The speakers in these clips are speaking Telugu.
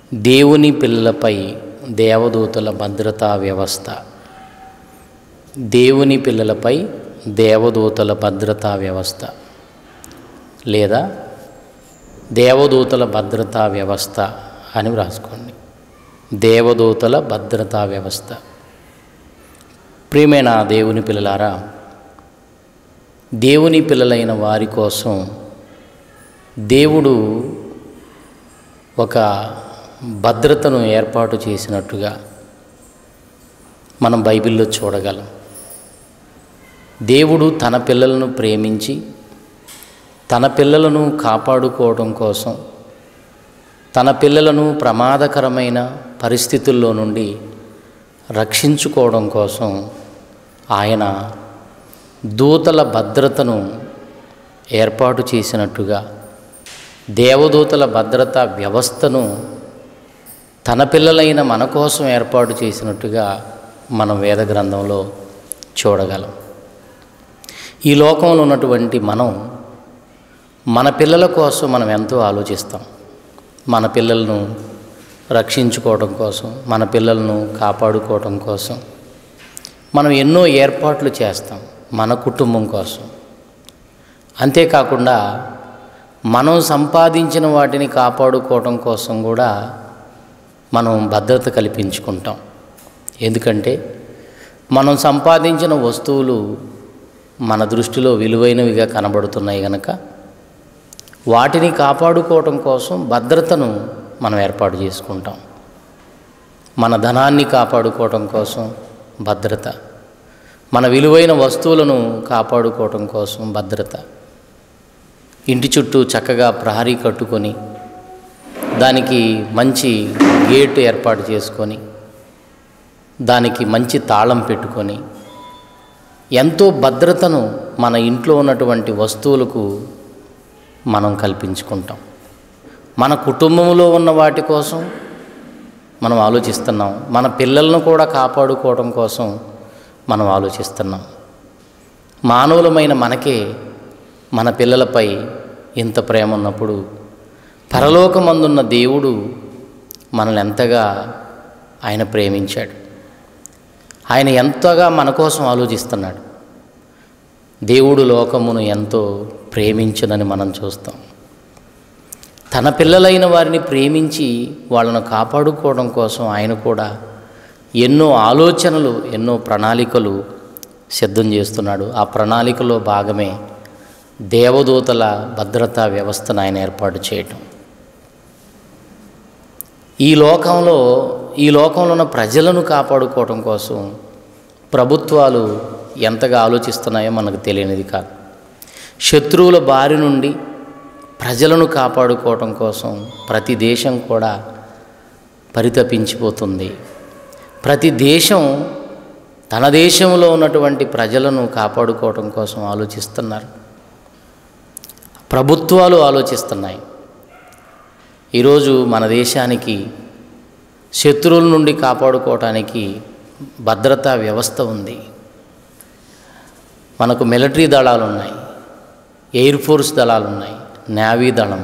దేవుని పిల్లలపై దేవదూతల భద్రతా వ్యవస్థ దేవుని పిల్లలపై దేవదూతల భద్రతా వ్యవస్థ లేదా దేవదూతల భద్రతా వ్యవస్థ అని వ్రాసుకోండి దేవదూతల భద్రతా వ్యవస్థ ప్రియమైన దేవుని పిల్లలారా దేవుని పిల్లలైన వారి కోసం దేవుడు ఒక భద్రతను ఏర్పాటు చేసినట్టుగా మనం బైబిల్లో చూడగలం దేవుడు తన పిల్లలను ప్రేమించి తన పిల్లలను కాపాడుకోవడం కోసం తన పిల్లలను ప్రమాదకరమైన పరిస్థితుల్లో నుండి రక్షించుకోవడం కోసం ఆయన దూతల భద్రతను ఏర్పాటు చేసినట్టుగా దేవదూతల భద్రతా వ్యవస్థను తన పిల్లలైన మన కోసం ఏర్పాటు చేసినట్టుగా మనం వేద గ్రంథంలో చూడగలం ఈ లోకంలో ఉన్నటువంటి మనం మన పిల్లల కోసం మనం ఎంతో ఆలోచిస్తాం మన పిల్లలను రక్షించుకోవడం కోసం మన పిల్లలను కాపాడుకోవడం కోసం మనం ఎన్నో ఏర్పాట్లు చేస్తాం మన కుటుంబం కోసం అంతేకాకుండా మనం సంపాదించిన వాటిని కాపాడుకోవడం కోసం కూడా మనం భద్రత కల్పించుకుంటాం ఎందుకంటే మనం సంపాదించిన వస్తువులు మన దృష్టిలో విలువైనవిగా కనబడుతున్నాయి కనుక వాటిని కాపాడుకోవటం కోసం భద్రతను మనం ఏర్పాటు చేసుకుంటాం మన ధనాన్ని కాపాడుకోవటం కోసం భద్రత మన విలువైన వస్తువులను కాపాడుకోవటం కోసం భద్రత ఇంటి చుట్టూ చక్కగా ప్రహరీ కట్టుకొని దానికి మంచి గేట్ ఏర్పాటు చేసుకొని దానికి మంచి తాళం పెట్టుకొని ఎంతో భద్రతను మన ఇంట్లో ఉన్నటువంటి వస్తువులకు మనం కల్పించుకుంటాం మన కుటుంబంలో ఉన్న వాటి కోసం మనం ఆలోచిస్తున్నాం మన పిల్లలను కూడా కాపాడుకోవడం కోసం మనం ఆలోచిస్తున్నాం మానవులమైన మనకే మన పిల్లలపై ఇంత ప్రేమ ఉన్నప్పుడు పరలోకమందున్న దేవుడు మనల్ని ఎంతగా ఆయన ప్రేమించాడు ఆయన ఎంతగా మన కోసం ఆలోచిస్తున్నాడు దేవుడు లోకమును ఎంతో ప్రేమించునని మనం చూస్తాం తన పిల్లలైన వారిని ప్రేమించి వాళ్ళను కాపాడుకోవడం కోసం ఆయన కూడా ఎన్నో ఆలోచనలు ఎన్నో ప్రణాళికలు సిద్ధం చేస్తున్నాడు ఆ ప్రణాళికలో భాగమే దేవదూతల భద్రతా వ్యవస్థను ఆయన ఏర్పాటు చేయటం ఈ లోకంలో ఈ లోకంలో ఉన్న ప్రజలను కాపాడుకోవటం కోసం ప్రభుత్వాలు ఎంతగా ఆలోచిస్తున్నాయో మనకు తెలియనిది కాదు శత్రువుల బారి నుండి ప్రజలను కాపాడుకోవటం కోసం ప్రతి దేశం కూడా పరితపించిపోతుంది ప్రతి దేశం తన దేశంలో ఉన్నటువంటి ప్రజలను కాపాడుకోవటం కోసం ఆలోచిస్తున్నారు ప్రభుత్వాలు ఆలోచిస్తున్నాయి ఈరోజు మన దేశానికి శత్రువుల నుండి కాపాడుకోవటానికి భద్రతా వ్యవస్థ ఉంది మనకు మిలిటరీ దళాలు ఉన్నాయి ఎయిర్ ఫోర్స్ దళాలు ఉన్నాయి నేవీ దళం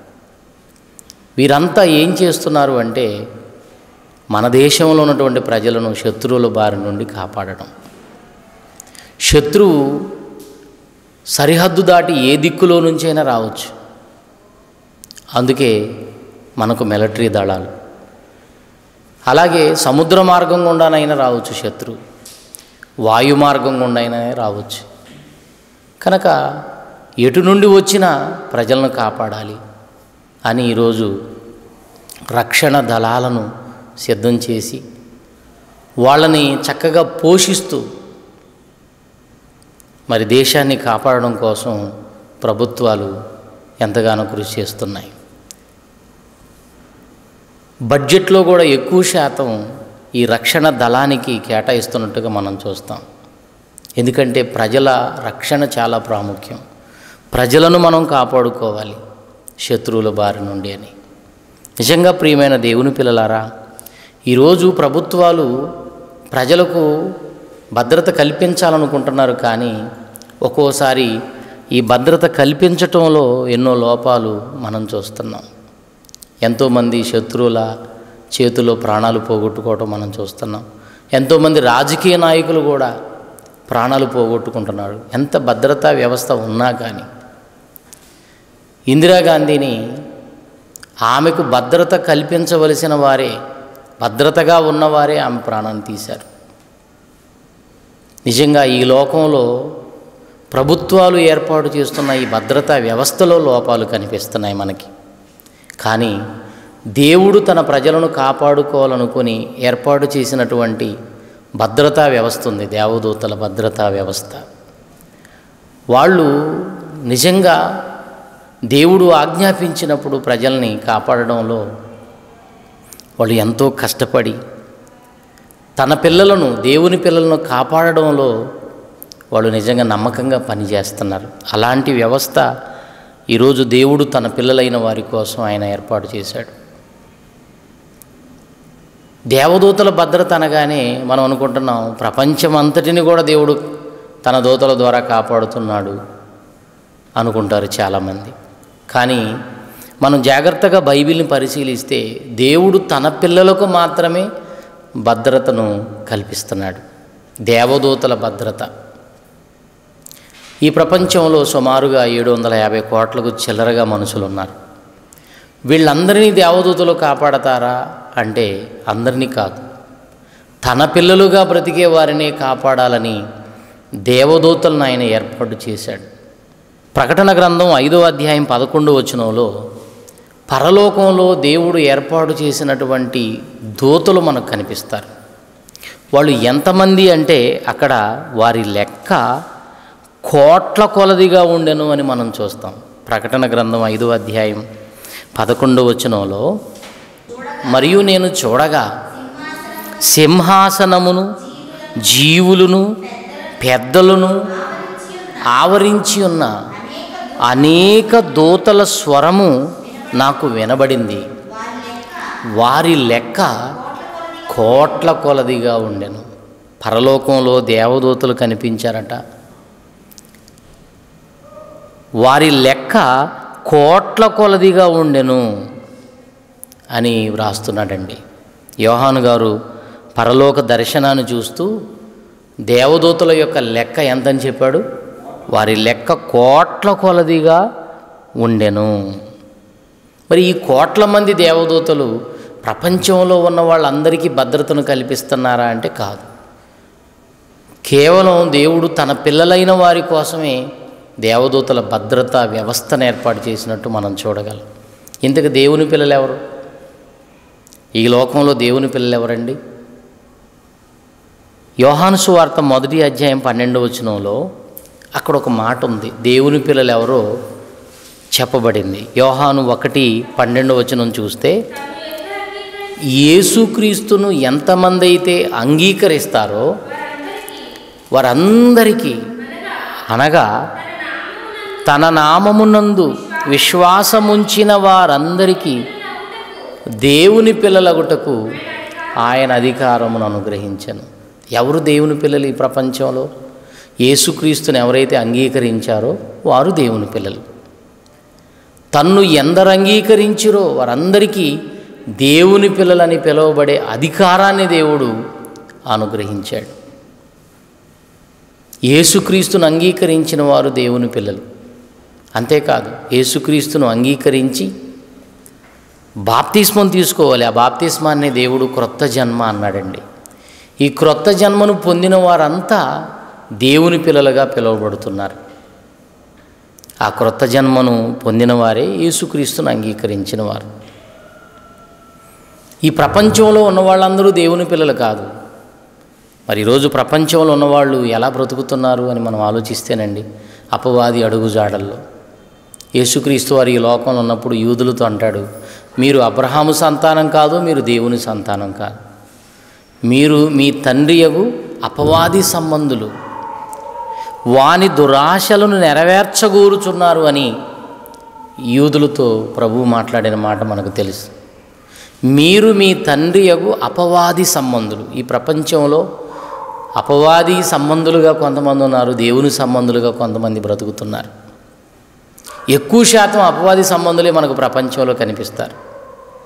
వీరంతా ఏం చేస్తున్నారు అంటే మన దేశంలో ఉన్నటువంటి ప్రజలను శత్రువుల బారి నుండి కాపాడడం శత్రువు సరిహద్దు దాటి ఏ దిక్కులో నుంచైనా రావచ్చు అందుకే మనకు మిలిటరీ దళాలు అలాగే సముద్ర మార్గం గుండానైనా రావచ్చు శత్రువు వాయు మార్గం గుండైనా రావచ్చు కనుక ఎటు నుండి వచ్చినా ప్రజలను కాపాడాలి అని ఈరోజు రక్షణ దళాలను సిద్ధం చేసి వాళ్ళని చక్కగా పోషిస్తూ మరి దేశాన్ని కాపాడడం కోసం ప్రభుత్వాలు ఎంతగానో కృషి చేస్తున్నాయి బడ్జెట్లో కూడా ఎక్కువ శాతం ఈ రక్షణ దళానికి కేటాయిస్తున్నట్టుగా మనం చూస్తాం ఎందుకంటే ప్రజల రక్షణ చాలా ప్రాముఖ్యం ప్రజలను మనం కాపాడుకోవాలి శత్రువుల బారి నుండి అని నిజంగా ప్రియమైన దేవుని పిల్లలారా ఈరోజు ప్రభుత్వాలు ప్రజలకు భద్రత కల్పించాలనుకుంటున్నారు కానీ ఒక్కోసారి ఈ భద్రత కల్పించటంలో ఎన్నో లోపాలు మనం చూస్తున్నాం ఎంతోమంది శత్రువుల చేతిలో ప్రాణాలు పోగొట్టుకోవటం మనం చూస్తున్నాం ఎంతోమంది రాజకీయ నాయకులు కూడా ప్రాణాలు పోగొట్టుకుంటున్నారు ఎంత భద్రతా వ్యవస్థ ఉన్నా కానీ ఇందిరాగాంధీని ఆమెకు భద్రత కల్పించవలసిన వారే భద్రతగా ఉన్నవారే ఆమె ప్రాణాన్ని తీశారు నిజంగా ఈ లోకంలో ప్రభుత్వాలు ఏర్పాటు చేస్తున్న ఈ భద్రతా వ్యవస్థలో లోపాలు కనిపిస్తున్నాయి మనకి కానీ దేవుడు తన ప్రజలను కాపాడుకోవాలనుకొని ఏర్పాటు చేసినటువంటి భద్రతా వ్యవస్థ ఉంది దేవదూతల భద్రతా వ్యవస్థ వాళ్ళు నిజంగా దేవుడు ఆజ్ఞాపించినప్పుడు ప్రజల్ని కాపాడడంలో వాళ్ళు ఎంతో కష్టపడి తన పిల్లలను దేవుని పిల్లలను కాపాడడంలో వాళ్ళు నిజంగా నమ్మకంగా పనిచేస్తున్నారు అలాంటి వ్యవస్థ ఈరోజు దేవుడు తన పిల్లలైన వారి కోసం ఆయన ఏర్పాటు చేశాడు దేవదూతల భద్రత అనగానే మనం అనుకుంటున్నాం ప్రపంచం అంతటిని కూడా దేవుడు తన దూతల ద్వారా కాపాడుతున్నాడు అనుకుంటారు చాలామంది కానీ మనం జాగ్రత్తగా బైబిల్ని పరిశీలిస్తే దేవుడు తన పిల్లలకు మాత్రమే భద్రతను కల్పిస్తున్నాడు దేవదూతల భద్రత ఈ ప్రపంచంలో సుమారుగా ఏడు వందల యాభై కోట్లకు చిల్లరగా మనుషులు ఉన్నారు వీళ్ళందరినీ దేవదూతలు కాపాడతారా అంటే అందరినీ కాదు తన పిల్లలుగా బ్రతికే వారినే కాపాడాలని దేవదూతలను ఆయన ఏర్పాటు చేశాడు ప్రకటన గ్రంథం ఐదో అధ్యాయం పదకొండు వచనంలో పరలోకంలో దేవుడు ఏర్పాటు చేసినటువంటి దూతలు మనకు కనిపిస్తారు వాళ్ళు ఎంతమంది అంటే అక్కడ వారి లెక్క కోట్ల కొలదిగా ఉండెను అని మనం చూస్తాం ప్రకటన గ్రంథం ఐదో అధ్యాయం పదకొండు వచనంలో మరియు నేను చూడగా సింహాసనమును జీవులను పెద్దలను ఆవరించి ఉన్న అనేక దూతల స్వరము నాకు వినబడింది వారి లెక్క కోట్ల కొలదిగా ఉండెను పరలోకంలో దేవదూతలు కనిపించారట వారి లెక్క కోట్ల కొలదిగా ఉండెను అని వ్రాస్తున్నాడండి యోహాను గారు పరలోక దర్శనాన్ని చూస్తూ దేవదూతల యొక్క లెక్క ఎంతని చెప్పాడు వారి లెక్క కోట్ల కొలదిగా ఉండెను మరి ఈ కోట్ల మంది దేవదూతలు ప్రపంచంలో ఉన్న వాళ్ళందరికీ భద్రతను కల్పిస్తున్నారా అంటే కాదు కేవలం దేవుడు తన పిల్లలైన వారి కోసమే దేవదూతల భద్రతా వ్యవస్థను ఏర్పాటు చేసినట్టు మనం చూడగలం ఇంతకు దేవుని పిల్లలు ఎవరు ఈ లోకంలో దేవుని పిల్లలు ఎవరండి యోహాను సువార్త మొదటి అధ్యాయం పన్నెండవ వచనంలో అక్కడ ఒక మాట ఉంది దేవుని పిల్లలు ఎవరో చెప్పబడింది యోహాను ఒకటి పన్నెండవ వచనం చూస్తే యేసుక్రీస్తును ఎంతమంది అయితే అంగీకరిస్తారో వారందరికీ అనగా తన నామమునందు విశ్వాసముంచిన వారందరికీ దేవుని పిల్లలగుటకు ఆయన అధికారమును అనుగ్రహించను ఎవరు దేవుని పిల్లలు ఈ ప్రపంచంలో యేసుక్రీస్తుని ఎవరైతే అంగీకరించారో వారు దేవుని పిల్లలు తన్ను ఎందరు అంగీకరించిరో వారందరికీ దేవుని పిల్లలని పిలువబడే అధికారాన్ని దేవుడు అనుగ్రహించాడు యేసుక్రీస్తును అంగీకరించిన వారు దేవుని పిల్లలు అంతేకాదు యేసుక్రీస్తును అంగీకరించి బాప్తిస్మం తీసుకోవాలి ఆ బాప్తిస్మాన్ని దేవుడు క్రొత్త జన్మ అన్నాడండి ఈ క్రొత్త జన్మను పొందిన వారంతా దేవుని పిల్లలుగా పిలువబడుతున్నారు ఆ క్రొత్త జన్మను పొందిన వారే యేసుక్రీస్తును అంగీకరించిన వారు ఈ ప్రపంచంలో ఉన్న వాళ్ళందరూ దేవుని పిల్లలు కాదు మరి ఈరోజు ప్రపంచంలో ఉన్నవాళ్ళు ఎలా బ్రతుకుతున్నారు అని మనం ఆలోచిస్తేనండి అపవాది అడుగుజాడల్లో యేసుక్రీస్తు వారి ఈ లోకంలో ఉన్నప్పుడు యూదులతో అంటాడు మీరు అబ్రహాము సంతానం కాదు మీరు దేవుని సంతానం కాదు మీరు మీ తండ్రియగు అపవాది సంబంధులు వాని దురాశలను నెరవేర్చగూరుచున్నారు అని యూదులతో ప్రభు మాట్లాడిన మాట మనకు తెలుసు మీరు మీ తండ్రియగు అపవాది సంబంధులు ఈ ప్రపంచంలో అపవాది సంబంధులుగా కొంతమంది ఉన్నారు దేవుని సంబంధులుగా కొంతమంది బ్రతుకుతున్నారు ఎక్కువ శాతం అపవాది సంబంధులే మనకు ప్రపంచంలో కనిపిస్తారు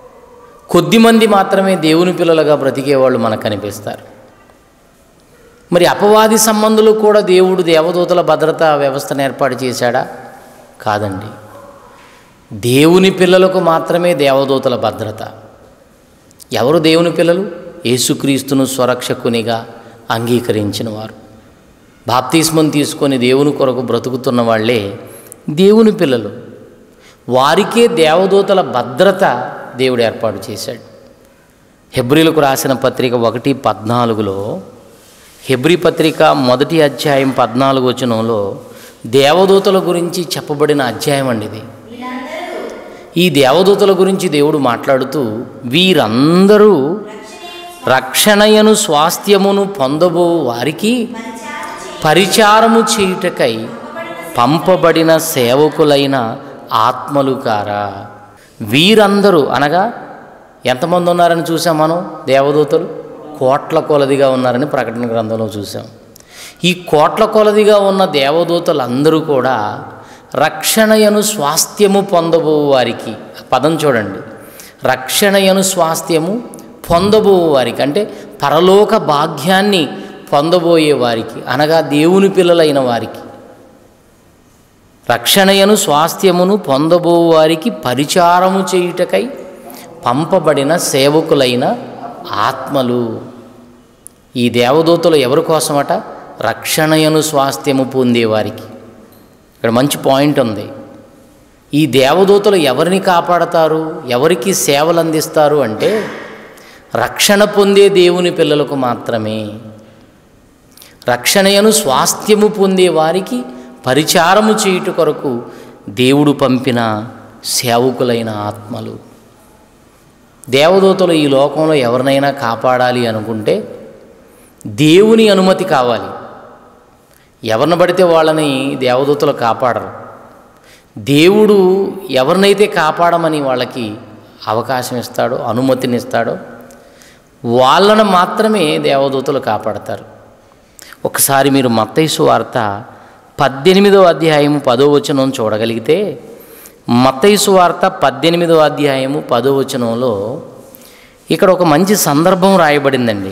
కొద్దిమంది మాత్రమే దేవుని పిల్లలుగా బ్రతికేవాళ్ళు మనకు కనిపిస్తారు మరి అపవాది సంబంధులు కూడా దేవుడు దేవదూతల భద్రతా వ్యవస్థను ఏర్పాటు చేశాడా కాదండి దేవుని పిల్లలకు మాత్రమే దేవదూతల భద్రత ఎవరు దేవుని పిల్లలు యేసుక్రీస్తును స్వరక్షకునిగా అంగీకరించిన వారు బాప్తిస్మం తీసుకొని దేవుని కొరకు బ్రతుకుతున్న వాళ్ళే దేవుని పిల్లలు వారికే దేవదూతల భద్రత దేవుడు ఏర్పాటు చేశాడు హెబ్రిలకు రాసిన పత్రిక ఒకటి పద్నాలుగులో హెబ్రి పత్రిక మొదటి అధ్యాయం పద్నాలుగు వచనంలో దేవదూతల గురించి చెప్పబడిన అధ్యాయం అండి ఇది ఈ దేవదూతల గురించి దేవుడు మాట్లాడుతూ వీరందరూ రక్షణయను స్వాస్థ్యమును పొందబో వారికి పరిచారము చేయుటకై పంపబడిన సేవకులైన ఆత్మలు కారా వీరందరూ అనగా ఎంతమంది ఉన్నారని చూసాం మనం దేవదూతలు కోట్ల కొలదిగా ఉన్నారని ప్రకటన గ్రంథంలో చూసాం ఈ కోట్ల కొలదిగా ఉన్న దేవదూతలందరూ కూడా రక్షణయను స్వాస్థ్యము పొందబో వారికి ఆ పదం చూడండి రక్షణయను స్వాస్థ్యము పొందబో వారికి అంటే పరలోక భాగ్యాన్ని పొందబోయే వారికి అనగా దేవుని పిల్లలైన వారికి రక్షణయను స్వాస్థ్యమును పొందబో వారికి పరిచారము చేయుటకై పంపబడిన సేవకులైన ఆత్మలు ఈ దేవదూతలు ఎవరి కోసమట రక్షణయను స్వాస్థ్యము పొందేవారికి ఇక్కడ మంచి పాయింట్ ఉంది ఈ దేవదూతలు ఎవరిని కాపాడతారు ఎవరికి సేవలు అందిస్తారు అంటే రక్షణ పొందే దేవుని పిల్లలకు మాత్రమే రక్షణయను స్వాస్థ్యము పొందే వారికి పరిచారము చేయుట కొరకు దేవుడు పంపిన సేవకులైన ఆత్మలు దేవదూతలు ఈ లోకంలో ఎవరినైనా కాపాడాలి అనుకుంటే దేవుని అనుమతి కావాలి ఎవరిని పడితే వాళ్ళని దేవదూతలు కాపాడరు దేవుడు ఎవరినైతే కాపాడమని వాళ్ళకి అవకాశం ఇస్తాడో అనుమతినిస్తాడో వాళ్ళను మాత్రమే దేవదూతలు కాపాడతారు ఒకసారి మీరు మత్తైసు వార్త పద్దెనిమిదో అధ్యాయము పదో వచనం చూడగలిగితే మత్తైసు వార్త పద్దెనిమిదో అధ్యాయము పదో వచనంలో ఇక్కడ ఒక మంచి సందర్భం రాయబడిందండి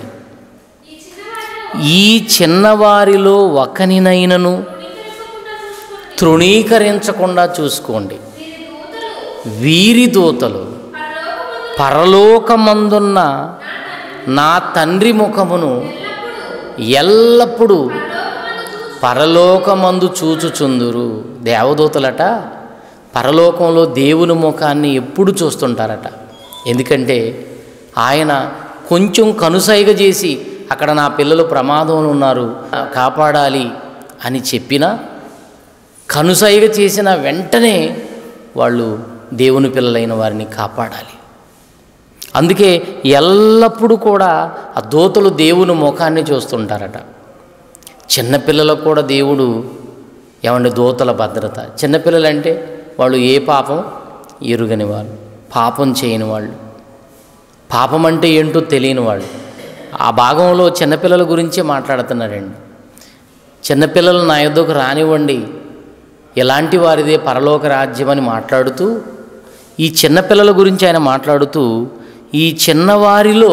ఈ చిన్నవారిలో ఒకనినైనను తృణీకరించకుండా చూసుకోండి వీరి దూతలు పరలోకమందున్న నా తండ్రి ముఖమును ఎల్లప్పుడూ పరలోకమందు చూచుచుందురు దేవదూతలట పరలోకంలో దేవుని ముఖాన్ని ఎప్పుడు చూస్తుంటారట ఎందుకంటే ఆయన కొంచెం కనుసైగ చేసి అక్కడ నా పిల్లలు ప్రమాదంలో ఉన్నారు కాపాడాలి అని చెప్పినా కనుసైగ చేసిన వెంటనే వాళ్ళు దేవుని పిల్లలైన వారిని కాపాడాలి అందుకే ఎల్లప్పుడూ కూడా ఆ దూతలు దేవుని ముఖాన్ని చూస్తుంటారట చిన్నపిల్లలకు కూడా దేవుడు ఏమంటే దూతల భద్రత చిన్నపిల్లలంటే వాళ్ళు ఏ పాపం ఎరుగని వాళ్ళు పాపం చేయని వాళ్ళు పాపం అంటే ఏంటో తెలియని వాళ్ళు ఆ భాగంలో చిన్నపిల్లల గురించే మాట్లాడుతున్నారండి చిన్నపిల్లలు నా యుద్ధకు రానివ్వండి ఎలాంటి వారిదే పరలోక రాజ్యం అని మాట్లాడుతూ ఈ చిన్నపిల్లల గురించి ఆయన మాట్లాడుతూ ఈ చిన్నవారిలో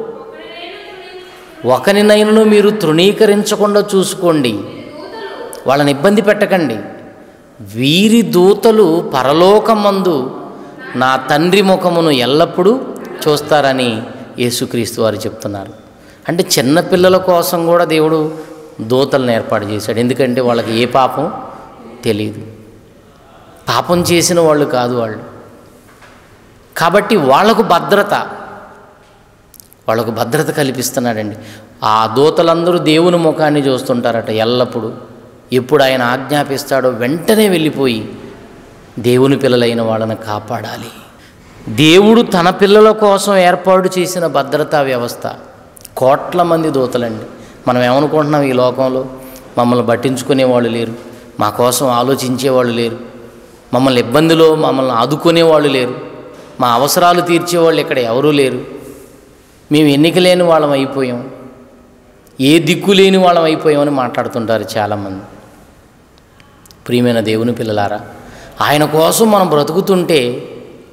ఒకరినైనను మీరు తృణీకరించకుండా చూసుకోండి వాళ్ళని ఇబ్బంది పెట్టకండి వీరి దూతలు పరలోకమందు నా తండ్రి ముఖమును ఎల్లప్పుడూ చూస్తారని యేసుక్రీస్తు వారు చెప్తున్నారు అంటే చిన్నపిల్లల కోసం కూడా దేవుడు దూతలను ఏర్పాటు చేశాడు ఎందుకంటే వాళ్ళకి ఏ పాపం తెలియదు పాపం చేసిన వాళ్ళు కాదు వాళ్ళు కాబట్టి వాళ్లకు భద్రత వాళ్ళకు భద్రత కల్పిస్తున్నాడండి ఆ దూతలందరూ దేవుని ముఖాన్ని చూస్తుంటారట ఎల్లప్పుడూ ఎప్పుడు ఆయన ఆజ్ఞాపిస్తాడో వెంటనే వెళ్ళిపోయి దేవుని పిల్లలైన వాళ్ళని కాపాడాలి దేవుడు తన పిల్లల కోసం ఏర్పాటు చేసిన భద్రతా వ్యవస్థ కోట్ల మంది దూతలండి మనం ఏమనుకుంటున్నాం ఈ లోకంలో మమ్మల్ని పట్టించుకునే వాళ్ళు లేరు మా కోసం ఆలోచించేవాళ్ళు లేరు మమ్మల్ని ఇబ్బందిలో మమ్మల్ని ఆదుకునేవాళ్ళు లేరు మా అవసరాలు తీర్చేవాళ్ళు ఇక్కడ ఎవరూ లేరు మేము ఎన్నిక లేని వాళ్ళం అయిపోయాం ఏ దిక్కు లేని వాళ్ళం అయిపోయామని మాట్లాడుతుంటారు చాలామంది ప్రియమైన దేవుని పిల్లలారా ఆయన కోసం మనం బ్రతుకుతుంటే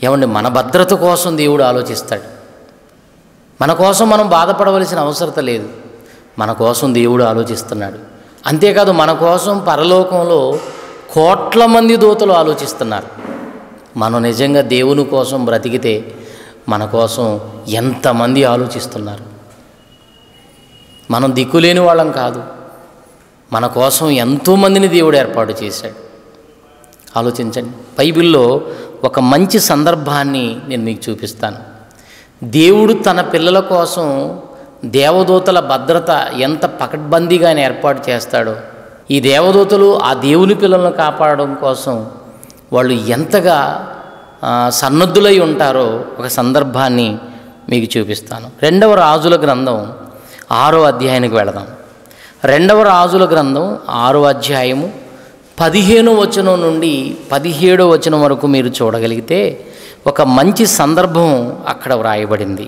ఏమండి మన భద్రత కోసం దేవుడు ఆలోచిస్తాడు మన కోసం మనం బాధపడవలసిన అవసరత లేదు మన కోసం దేవుడు ఆలోచిస్తున్నాడు అంతేకాదు మన కోసం పరలోకంలో కోట్ల మంది దూతలు ఆలోచిస్తున్నారు మనం నిజంగా దేవుని కోసం బ్రతికితే మన కోసం ఎంతమంది ఆలోచిస్తున్నారు మనం దిక్కులేని వాళ్ళం కాదు మన కోసం ఎంతోమందిని దేవుడు ఏర్పాటు చేశాడు ఆలోచించండి బైబిల్లో ఒక మంచి సందర్భాన్ని నేను మీకు చూపిస్తాను దేవుడు తన పిల్లల కోసం దేవదూతల భద్రత ఎంత పకడ్బందీగా ఆయన ఏర్పాటు చేస్తాడో ఈ దేవదూతలు ఆ దేవుని పిల్లలను కాపాడడం కోసం వాళ్ళు ఎంతగా ఆ, సన్నద్ధులై ఉంటారో ఒక సందర్భాన్ని మీకు చూపిస్తాను రెండవ రాజుల గ్రంథం ఆరో అధ్యాయానికి వెళదాం రెండవ రాజుల గ్రంథం ఆరో అధ్యాయము పదిహేను వచనం నుండి పదిహేడో వచనం వరకు మీరు చూడగలిగితే ఒక మంచి సందర్భం అక్కడ వ్రాయబడింది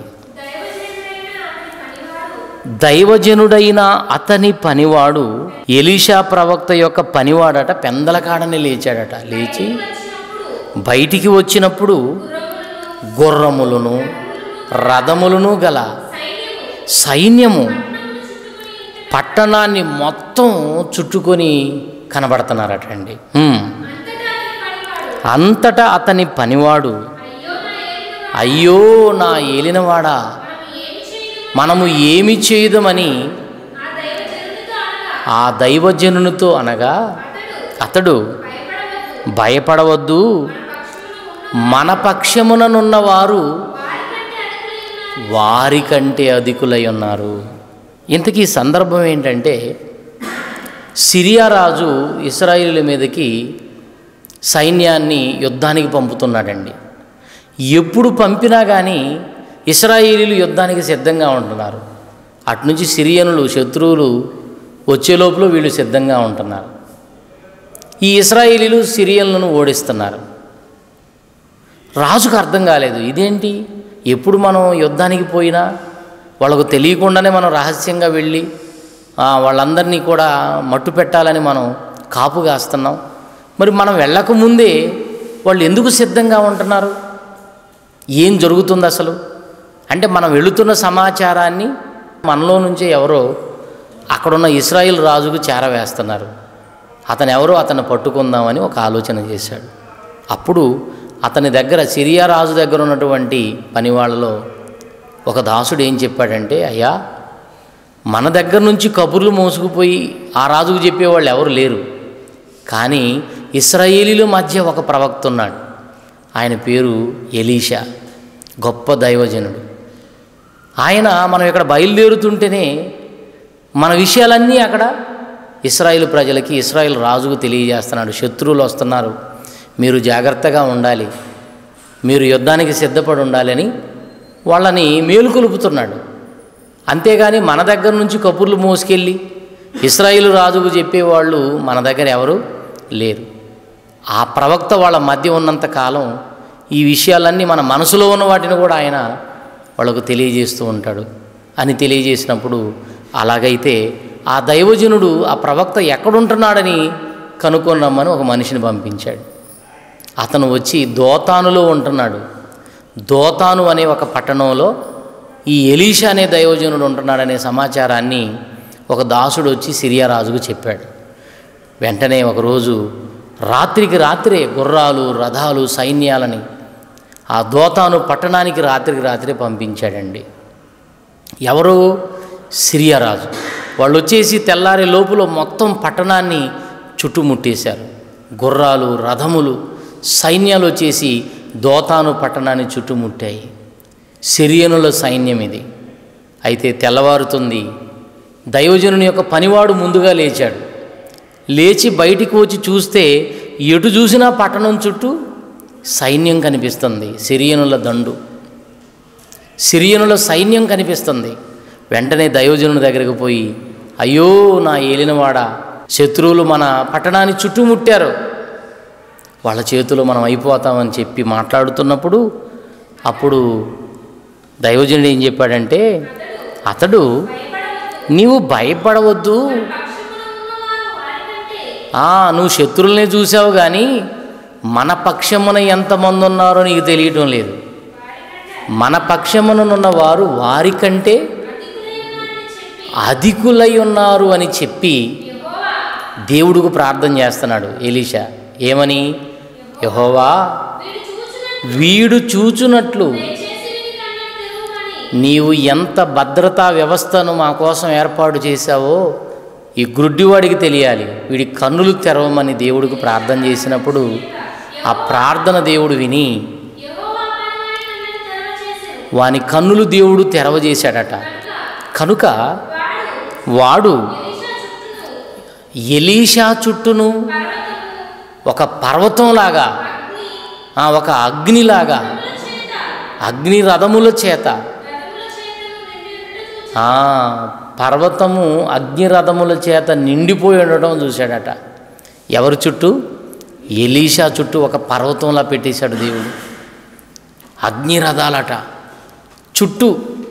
దైవజనుడైన అతని పనివాడు ఎలీషా ప్రవక్త యొక్క పనివాడట పెందలకాడని లేచాడట లేచి బయటికి వచ్చినప్పుడు గుర్రములను రథములను గల సైన్యము పట్టణాన్ని మొత్తం చుట్టుకొని కనబడుతున్నారట అండి హ్మ్. అంతటా అతని పనివాడు అయ్యో నా ఏలినవాడా మనము ఏమి చేయదమని ఆ దైవజనునితో అనగా అతడు భయపడవద్దు మన పక్షముననున్నవారు వారికంటే అధికులై ఉన్నారు ఇంతకీ ఈ సందర్భం ఏంటంటే సిరియా రాజు ఇస్రాయిల్ మీదకి సైన్యాన్ని యుద్ధానికి పంపుతున్నాడండి ఎప్పుడు పంపినా కానీ ఇస్రాయేలీలు యుద్ధానికి సిద్ధంగా ఉంటున్నారు అటునుంచి సిరియనులు శత్రువులు వచ్చే లోపల వీళ్ళు సిద్ధంగా ఉంటున్నారు ఈ ఇస్రాయేలీలు సిరియన్లను ఓడిస్తున్నారు రాజుకు అర్థం కాలేదు ఇదేంటి ఎప్పుడు మనం యుద్ధానికి పోయినా వాళ్ళకు తెలియకుండానే మనం రహస్యంగా వెళ్ళి ఆ, వాళ్ళందరినీ కూడా మట్టు పెట్టాలని మనం కాపు కాస్తున్నాం మరి మనం వెళ్ళకముందే వాళ్ళు ఎందుకు సిద్ధంగా ఉంటున్నారు ఏం జరుగుతుంది అసలు అంటే మనం వెళుతున్న సమాచారాన్ని మనలో నుంచే ఎవరో అక్కడున్న ఇస్రాయిల్ రాజుకు చేరవేస్తున్నారు అతను ఎవరో అతన్ని పట్టుకుందామని ఒక ఆలోచన చేశాడు అప్పుడు అతని దగ్గర సిరియా రాజు దగ్గర ఉన్నటువంటి పనివాళ్ళలో ఒక దాసుడు ఏం చెప్పాడంటే అయ్యా మన దగ్గర నుంచి కబుర్లు మోసుకుపోయి ఆ రాజుకు చెప్పేవాళ్ళు ఎవరు లేరు కానీ ఇస్రాయేలీల మధ్య ఒక ప్రవక్త ఉన్నాడు ఆయన పేరు ఎలీషా గొప్ప దైవజనుడు ఆయన మనం ఇక్కడ బయలుదేరుతుంటేనే మన విషయాలన్నీ అక్కడ ఇస్రాయేల్ ప్రజలకి ఇస్రాయేల్ రాజుకు తెలియజేస్తున్నాడు శత్రువులు వస్తున్నారు మీరు జాగ్రత్తగా ఉండాలి మీరు యుద్ధానికి సిద్ధపడి ఉండాలని వాళ్ళని మేలుకొలుపుతున్నాడు అంతేగాని మన దగ్గర నుంచి కబుర్లు మోసుకెళ్ళి ఇస్రాయేల్ రాజుకు చెప్పేవాళ్ళు మన దగ్గర ఎవరు లేరు ఆ ప్రవక్త వాళ్ళ మధ్య ఉన్నంత కాలం ఈ విషయాలన్నీ మన మనసులో ఉన్న వాటిని కూడా ఆయన వాళ్ళకు తెలియజేస్తూ ఉంటాడు అని తెలియజేసినప్పుడు అలాగైతే ఆ దైవజనుడు ఆ ప్రవక్త ఎక్కడుంటున్నాడని కనుక్కొనమ్మని ఒక మనిషిని పంపించాడు అతను వచ్చి దోతానులో ఉంటున్నాడు దోతాను అనే ఒక పట్టణంలో ఈ ఎలీషా అనే దైవజనుడు ఉంటున్నాడనే సమాచారాన్ని ఒక దాసుడు వచ్చి సిరియా రాజుకు చెప్పాడు వెంటనే ఒకరోజు రాత్రికి రాత్రే గుర్రాలు రథాలు సైన్యాలని ఆ దోతాను పట్టణానికి రాత్రికి రాత్రే పంపించాడండి ఎవరు సిరియా రాజు వాళ్ళు వచ్చేసి తెల్లారి లోపల మొత్తం పట్టణాన్ని చుట్టుముట్టేశారు గుర్రాలు రథములు సైన్యాలు వచ్చేసి దోతాను పట్టణాన్ని చుట్టుముట్టాయి సిరియనుల సైన్యం ఇది అయితే తెల్లవారుతుంది దైవజనుని యొక్క పనివాడు ముందుగా లేచాడు లేచి బయటికి వచ్చి చూస్తే ఎటు చూసినా పట్టణం చుట్టూ సైన్యం కనిపిస్తుంది సిరియనుల దండు సిరియనుల సైన్యం కనిపిస్తుంది వెంటనే దైవజనుని దగ్గరికి పోయి అయ్యో నా ఏలినవాడా శత్రువులు మన పట్టణాన్ని చుట్టుముట్టారు వాళ్ళ చేతిలో మనం అయిపోతామని చెప్పి మాట్లాడుతున్నప్పుడు అప్పుడు దైవజనుడు ఏం చెప్పాడంటే అతడు నీవు భయపడవద్దు ఆ, నువ్వు శత్రువుల్ని చూసావు కానీ మన పక్షమున ఎంతమంది ఉన్నారో నీకు తెలియటం లేదు మన పక్షముననున్న వారు వారికంటే అధికులై ఉన్నారు అని చెప్పి దేవుడికి ప్రార్థన చేస్తున్నాడు ఎలీషా ఏమని యహోవా వీడు చూచునట్లు నీవు ఎంత భద్రతా వ్యవస్థను మా కోసం ఏర్పాటు చేశావో ఈ గ్రుడ్డివాడికి తెలియాలి వీడి కన్నులు తెరవమని దేవుడికి ప్రార్థన చేసినప్పుడు ఆ ప్రార్థన దేవుడు విని వాని కన్నులు దేవుడు తెరవజేశాడట కనుక వాడు ఎలీషా చుట్టూను ఒక పర్వతంలాగా ఆ, ఒక అగ్నిలాగా అగ్ని రథముల చేత ఆ, పర్వతము అగ్ని రథముల చేత నిండిపోయి ఉండటం చూశాడట ఎవరి చుట్టూ ఎలీషా చుట్టూ ఒక పర్వతంలా పెట్టేశాడు దేవుడు అగ్ని రథాలట చుట్టూ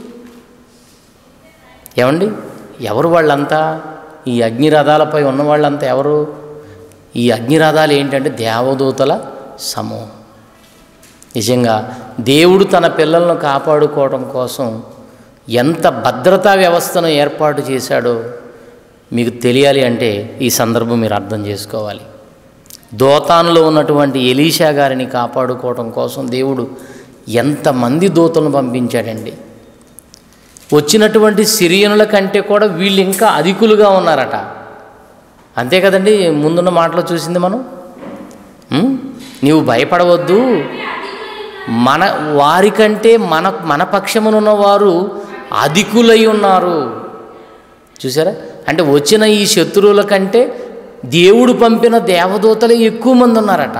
ఏమండి ఎవరు వాళ్ళంతా ఈ అగ్ని రథాలపై ఉన్న వాళ్ళంతా ఎవరు ఈ అగ్ని రథాలు ఏంటంటే దేవదూతల సమూహం నిజంగా దేవుడు తన పిల్లలను కాపాడుకోవడం కోసం ఎంత భద్రతా వ్యవస్థను ఏర్పాటు చేశాడో మీకు తెలియాలి అంటే ఈ సందర్భం మీరు అర్థం చేసుకోవాలి దోతానులో ఉన్నటువంటి ఎలీషా గారిని కాపాడుకోవడం కోసం దేవుడు ఎంతమంది దూతలను పంపించాడండి వచ్చినటువంటి సిరియనుల కంటే కూడా వీళ్ళు ఇంకా అధికులుగా ఉన్నారట అంతే కదండి ముందున్న మాటలో చూసింది మనం ఉం? నీవు భయపడవద్దు మన వారికంటే మన మన పక్షమునున్న వారు అధికులై ఉన్నారు చూసారా అంటే వచ్చిన ఈ శత్రువుల కంటే దేవుడు పంపిన దేవదూతలే ఎక్కువ మంది ఉన్నారట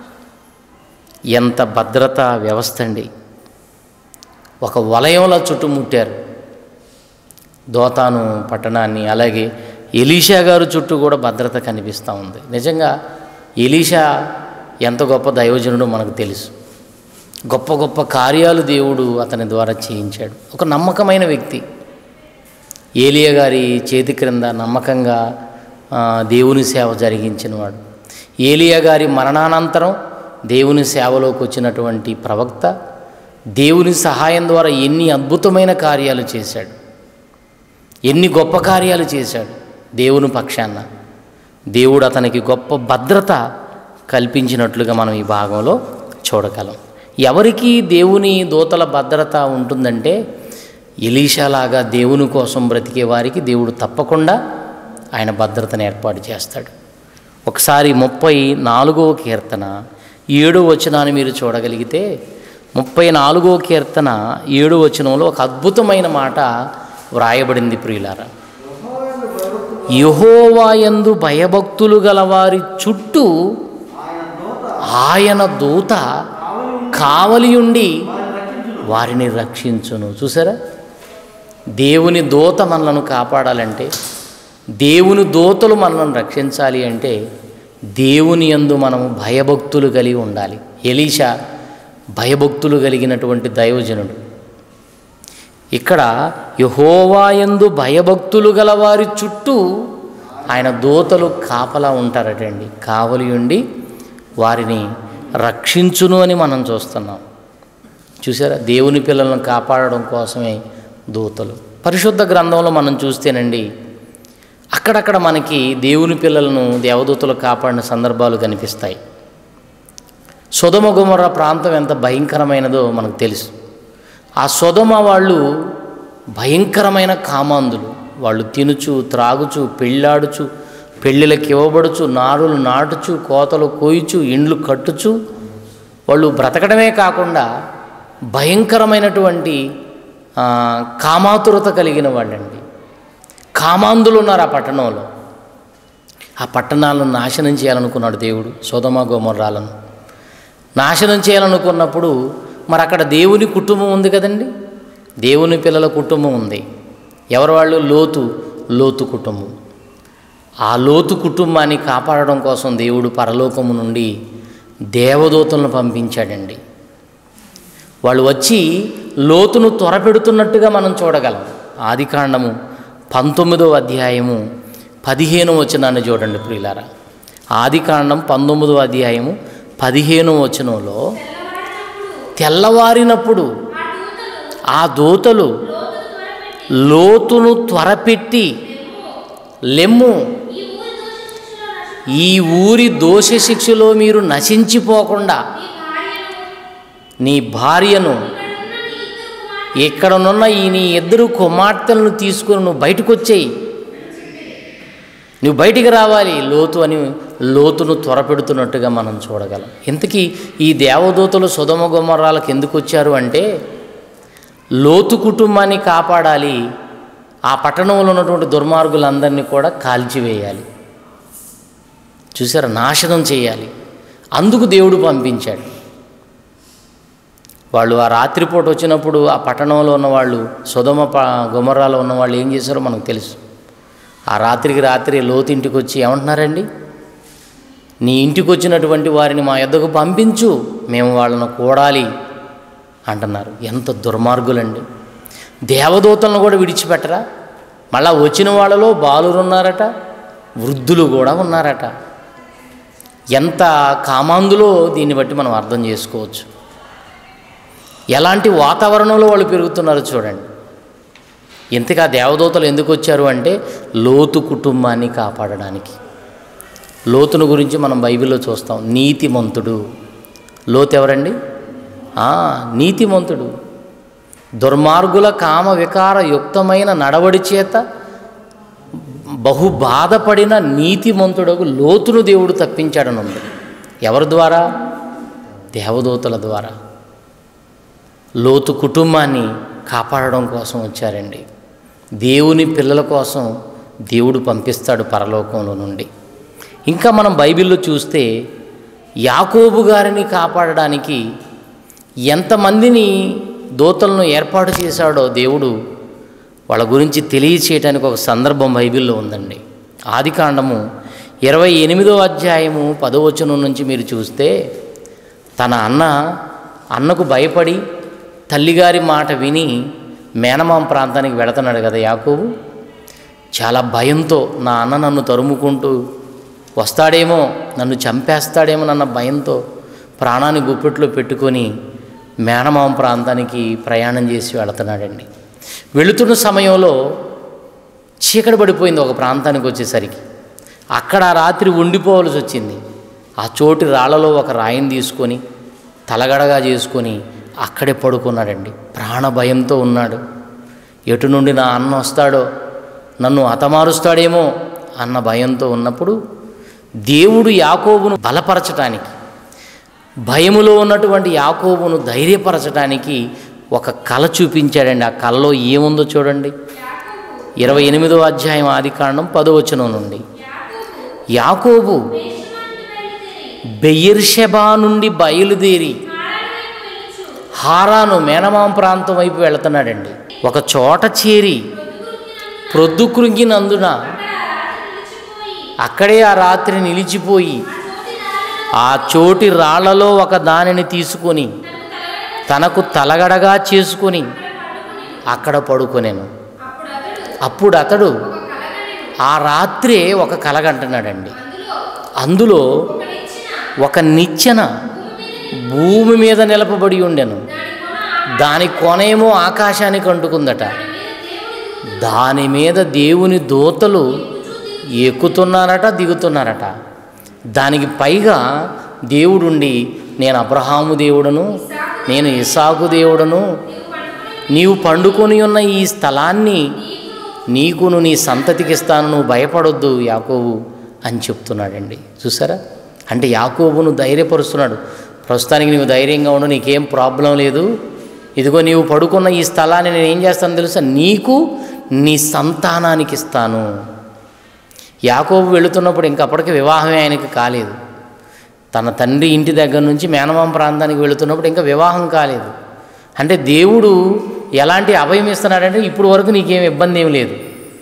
ఎంత భద్రతా వ్యవస్థ అండి ఒక వలయంలో చుట్టుముట్టారు దోతాను పట్టణాన్ని అలాగే ఎలీషా గారు చుట్టూ కూడా భద్రత కనిపిస్తూ ఉంది నిజంగా ఎలీషా ఎంత గొప్ప దైవజనుడో మనకు తెలుసు గొప్ప గొప్ప కార్యాలు దేవుడు అతని ద్వారా చేయించాడు ఒక నమ్మకమైన వ్యక్తి ఏలియా గారి చేతి క్రింద నమ్మకంగా ఆ, దేవుని సేవ జరిగించినవాడు ఏలియా గారి మరణానంతరం దేవుని సేవలోకి వచ్చినటువంటి ప్రవక్త దేవుని సహాయం ద్వారా ఎన్ని అద్భుతమైన కార్యాలు చేశాడు ఎన్ని గొప్ప కార్యాలు చేశాడు దేవుని పక్షాన దేవుడు అతనికి గొప్ప భద్రత కల్పించినట్లుగా మనం ఈ భాగంలో చూడగలం ఎవరికి దేవుని దూతల భద్రత ఉంటుందంటే ఎలీషాలాగా దేవుని కోసం బ్రతికే వారికి దేవుడు తప్పకుండా ఆయన భద్రతను ఏర్పాటు చేస్తాడు ఒకసారి ముప్పై నాలుగవ కీర్తన ఏడో వచనాన్ని మీరు చూడగలిగితే ముప్పై నాలుగో కీర్తన ఏడో వచనంలో ఒక అద్భుతమైన మాట వ్రాయబడింది ప్రియులారా యహోవాయందు భయభక్తులు గల వారి చుట్టూ ఆయన దూత కావలి ఉండి వారిని రక్షించును చూసారా దేవుని దూత మనలను కాపాడాలంటే దేవుని దూతలు మనల్ని రక్షించాలి అంటే దేవుని యందు మనము భయభక్తులు కలిగి ఉండాలి ఎలీషా భయభక్తులు కలిగినటువంటి దైవజనుడు ఇక్కడ యహోవాయందు భయభక్తులు గల వారి చుట్టూ ఆయన దూతలు కాపలా ఉంటారటండి కావలి ఉండి వారిని రక్షించును అని మనం చూస్తున్నాం చూసారా దేవుని పిల్లలను కాపాడడం కోసమే దూతలు పరిశుద్ధ గ్రంథంలో మనం చూస్తేనండి అక్కడక్కడ మనకి దేవుని పిల్లలను దేవదూతలు కాపాడిన సందర్భాలు కనిపిస్తాయి సొదమ గుమర ప్రాంతం ఎంత భయంకరమైనదో మనకు తెలుసు ఆ సొదమ వాళ్ళు భయంకరమైన కామాంధులు వాళ్ళు తినుచు త్రాగుచు పెళ్ళాడుచు పెళ్ళిళ్ళకి ఇవ్వబడుచు నారులు నాటుచు కోతలు కోయిచు ఇండ్లు కట్టుచు వాళ్ళు బ్రతకడమే కాకుండా భయంకరమైనటువంటి ఆ, కామాతురత కలిగిన వాళ్ళండి కామాంధులు ఉన్నారు ఆ పట్టణంలో ఆ పట్టణాలను నాశనం చేయాలనుకున్నాడు దేవుడు సోదమ గోమర్రాలను నాశనం చేయాలనుకున్నప్పుడు మరి అక్కడ దేవుని కుటుంబం ఉంది కదండి దేవుని పిల్లల కుటుంబం ఉంది ఎవరు వాళ్ళు లోతు లోతు కుటుంబం ఆ లోతు కుటుంబాన్ని కాపాడడం కోసం దేవుడు పరలోకము నుండి దేవదూతలను పంపించాడండి వాళ్ళు వచ్చి లోతును త్వరపెడుతున్నట్టుగా మనం చూడగలం ఆదికాండము పంతొమ్మిదవ అధ్యాయము పదిహేను వచనాన్ని చూడండి ప్రియులారా ఆదికాండం పంతొమ్మిదవ అధ్యాయము పదిహేను వచనంలో తెల్లవారినప్పుడు ఆ దూతలు లోతును త్వరపెట్టి లెమ్ము ఈ ఊరి దోష శిక్షలో మీరు నశించిపోకుండా నీ భార్యను ఇక్కడనున్న ఈ నీ ఇద్దరు కుమార్తెలను తీసుకుని నువ్వు బయటకు వచ్చేయి నువ్వు బయటికి రావాలి లోతు అని లోతును త్వరపెడుతున్నట్టుగా మనం చూడగలం ఇంతకీ ఈ దేవదూతలు సుధమ గుమ్మరాలకు ఎందుకు వచ్చారు అంటే లోతు కుటుంబాన్ని కాపాడాలి ఆ పట్టణంలో ఉన్నటువంటి దుర్మార్గులందరినీ కూడా కాల్చివేయాలి చూసారా నాశనం చేయాలి అందుకు దేవుడు పంపించాడు వాళ్ళు ఆ రాత్రిపూట వచ్చినప్పుడు ఆ పట్టణంలో ఉన్న వాళ్ళు సుధమ ప గుమరాలో ఉన్న వాళ్ళు ఏం చేశారో మనకు తెలుసు ఆ రాత్రికి రాత్రి లోతు ఇంటికి వచ్చి ఏమంటున్నారండి నీ ఇంటికి వచ్చినటువంటి వారిని మా యొద్దకు పంపించు మేము వాళ్ళను కూడాలి అంటున్నారు ఎంత దుర్మార్గులండి దేవదూతలను కూడా విడిచిపెట్టరా మళ్ళా వచ్చిన వాళ్ళలో బాలురు ఉన్నారట వృద్ధులు కూడా ఉన్నారట ఎంత కామాందులో దీన్ని బట్టి మనం అర్థం చేసుకోవచ్చు ఎలాంటి వాతావరణంలో వాళ్ళు పెరుగుతున్నారో చూడండి ఇంతగా దేవదూతలు ఎందుకు వచ్చారు అంటే లోతు కుటుంబాన్ని కాపాడడానికి లోతును గురించి మనం బైబిల్లో చూస్తాం నీతిమంతుడు లోతు ఎవరండి ఆ, నీతిమంతుడు దుర్మార్గుల కామ వికార యుక్తమైన నడవడి చేత బహు బాధపడిన నీతిమంతుడకు లోతును దేవుడు తప్పించాడని ఉంది ఎవరి ద్వారా దేవదూతల ద్వారా లోతు కుటుంబాన్ని కాపాడడం కోసం వచ్చారండి దేవుని పిల్లల కోసం దేవుడు పంపిస్తాడు పరలోకంలో నుండి ఇంకా మనం బైబిల్లో చూస్తే యాకోబు గారిని కాపాడడానికి ఎంతమందిని దూతలను ఏర్పాటు చేశాడో దేవుడు వాళ్ళ గురించి తెలియచేయడానికి ఒక సందర్భం బైబిల్లో ఉందండి ఆది కాండము ఇరవై ఎనిమిదో అధ్యాయము పదవచనం నుంచి మీరు చూస్తే తన అన్న అన్నకు భయపడి తల్లిగారి మాట విని మేనమామ ప్రాంతానికి వెళుతున్నాడు కదా యాకోబు చాలా భయంతో నా అన్న నన్ను తరుముకుంటూ వస్తాడేమో నన్ను చంపేస్తాడేమో నన్న భయంతో ప్రాణాన్ని గుప్పెట్లో పెట్టుకొని మేనమామ ప్రాంతానికి ప్రయాణం చేసి వెళుతున్నాడండి వెళుతున్న సమయంలో చీకటి పడిపోయింది ఒక ప్రాంతానికి వచ్చేసరికి అక్కడ ఆ రాత్రి ఉండిపోవలసి వచ్చింది ఆ చోటి రాళ్ళలో ఒక రాయిని తీసుకొని తలగడగా చేసుకొని అక్కడే పడుకున్నాడండి ప్రాణ భయంతో ఉన్నాడు ఎటు నుండి నా అన్న వస్తాడో నన్ను హతమారుస్తాడేమో అన్న భయంతో ఉన్నప్పుడు దేవుడు యాకోబును బలపరచటానికి భయములో ఉన్నటువంటి యాకోబును ధైర్యపరచడానికి ఒక కళ చూపించాడండి ఆ కళలో ఏముందో చూడండి ఇరవై ఎనిమిదో అధ్యాయం ఆది కాండం పదవచనం నుండి యాకోబు బెయిర్షెబా నుండి బయలుదేరి హారాను మేనమామ ప్రాంతం వైపు వెళుతున్నాడండి ఒక చోట చేరి ప్రొద్దు కృంగినందున అక్కడే ఆ రాత్రి నిలిచిపోయి ఆ చోటి రాళ్లలో ఒక దానిని తీసుకొని తనకు తలగడగా చేసుకొని అక్కడ పడుకొనేను అప్పుడు అతడు ఆ రాత్రే ఒక కలగంటున్నాడండి అందులో ఒక నిచ్చెన భూమి మీద నిలపబడి ఉండెను దాని కొనేమో ఆకాశానికి అంటుకుందట దాని మీద దేవుని దూతలు ఎక్కుతున్నారట దిగుతున్నారట దానికి పైగా దేవుడుండి నేను అబ్రహాము దేవుడను నేను ఇసాకు దేవుడను నీవు పండుకొని ఉన్న ఈ స్థలాన్ని నీకును నీ సంతతికి ఇస్తాను నువ్వు భయపడొద్దు యాకోబు అని చెప్తున్నాడండి చూసారా అంటే యాకోబును ధైర్యపరుస్తున్నాడు ప్రస్తుతానికి నీవు ధైర్యంగా ఉండు నీకేం ప్రాబ్లం లేదు ఇదిగో నీవు పడుకున్న ఈ స్థలాన్ని నేను ఏం చేస్తాను తెలుసా నీకు నీ సంతానానికి ఇస్తాను యాకోబు వెళుతున్నప్పుడు ఇంకప్పటికి వివాహమే ఆయనకి కాలేదు తన తండ్రి ఇంటి దగ్గర నుంచి మేనమామ ప్రాంతానికి వెళుతున్నప్పుడు ఇంకా వివాహం కాలేదు అంటే దేవుడు ఎలాంటి అభయం ఇస్తున్నాడంటే ఇప్పుడు వరకు నీకేం ఇబ్బంది ఏమి లేదు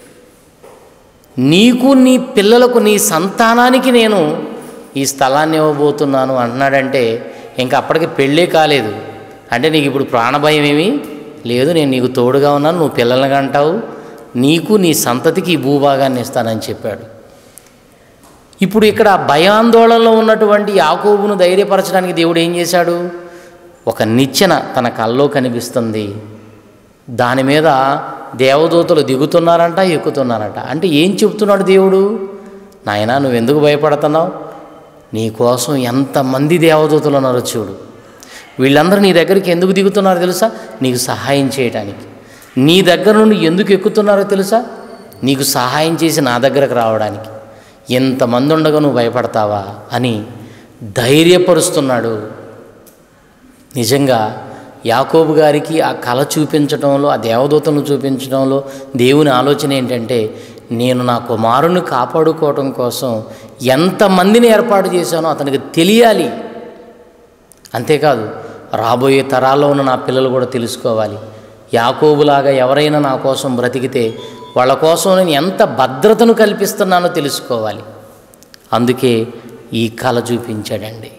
నీకు నీ పిల్లలకు నీ సంతానానికి నేను ఈ స్థలాన్ని ఇవ్వబోతున్నాను అంటున్నాడంటే ఇంకా అప్పటికి పెళ్ళే కాలేదు అంటే నీకు ఇప్పుడు ప్రాణభయం ఏమీ లేదు నేను నీకు తోడుగా ఉన్నాను నువ్వు పిల్లల్ని అంటావు నీకు నీ సంతతికి ఈ భూభాగాన్ని ఇస్తానని చెప్పాడు ఇప్పుడు ఇక్కడ భయాందోళనలో ఉన్నటువంటి యాకోబును ధైర్యపరచడానికి దేవుడు ఏం చేశాడు ఒక నిచ్చెన తన కల్లో కనిపిస్తుంది దాని మీద దేవదూతలు దిగుతున్నారంట ఎక్కుతున్నారంట అంటే ఏం చెప్తున్నాడు దేవుడు నాయనా నువ్వెందుకు భయపడుతున్నావు నీ కోసం ఎంతమంది దేవదూతలు ఉన్నారో చూడు వీళ్ళందరూ నీ దగ్గరికి ఎందుకు దిగుతున్నారో తెలుసా నీకు సహాయం చేయడానికి నీ దగ్గర నుండి ఎందుకు ఎక్కుతున్నారో తెలుసా నీకు సహాయం చేసి నా దగ్గరకు రావడానికి ఎంతమంది ఉండగా నువ్వు భయపడతావా అని ధైర్యపరుస్తున్నాడు నిజంగా యాకోబు గారికి ఆ కళ చూపించడంలో ఆ దేవదూతలను చూపించడంలో దేవుని ఆలోచన ఏంటంటే నేను నా కుమారుని కాపాడుకోవటం కోసం ఎంతమందిని ఏర్పాటు చేశానో అతనికి తెలియాలి అంతేకాదు రాబోయే తరాల్లో ఉన్న నా పిల్లలు కూడా తెలుసుకోవాలి యాకోబులాగా ఎవరైనా నా కోసం బ్రతికితే వాళ్ళ కోసం నేను ఎంత భద్రతను కల్పిస్తున్నానో తెలుసుకోవాలి అందుకే ఈ కళ చూపించాడండి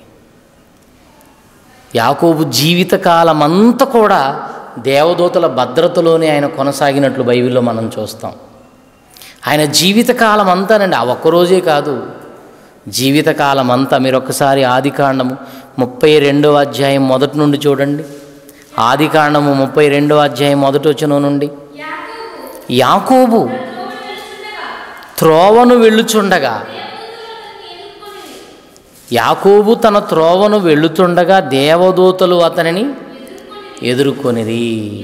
యాకోబు జీవితకాలం అంతా కూడా దేవదూతల భద్రతలోనే ఆయన కొనసాగినట్లు బైబిల్లో మనం చూస్తాం ఆయన జీవితకాలం అంతానండి ఆ ఒక్కరోజే కాదు జీవితకాలం అంతా మీరు ఒక్కసారి ఆదికాండము ముప్పై రెండవ అధ్యాయం మొదటి నుండి చూడండి ఆదికాండము ముప్పై రెండవ అధ్యాయం మొదటి వచ్చిన నుండి యాకోబు త్రోవను వెళ్ళుచుండగా యాకోబు తన త్రోవను వెళ్ళుతుండగా దేవదూతలు అతనిని ఎదుర్కొనిరి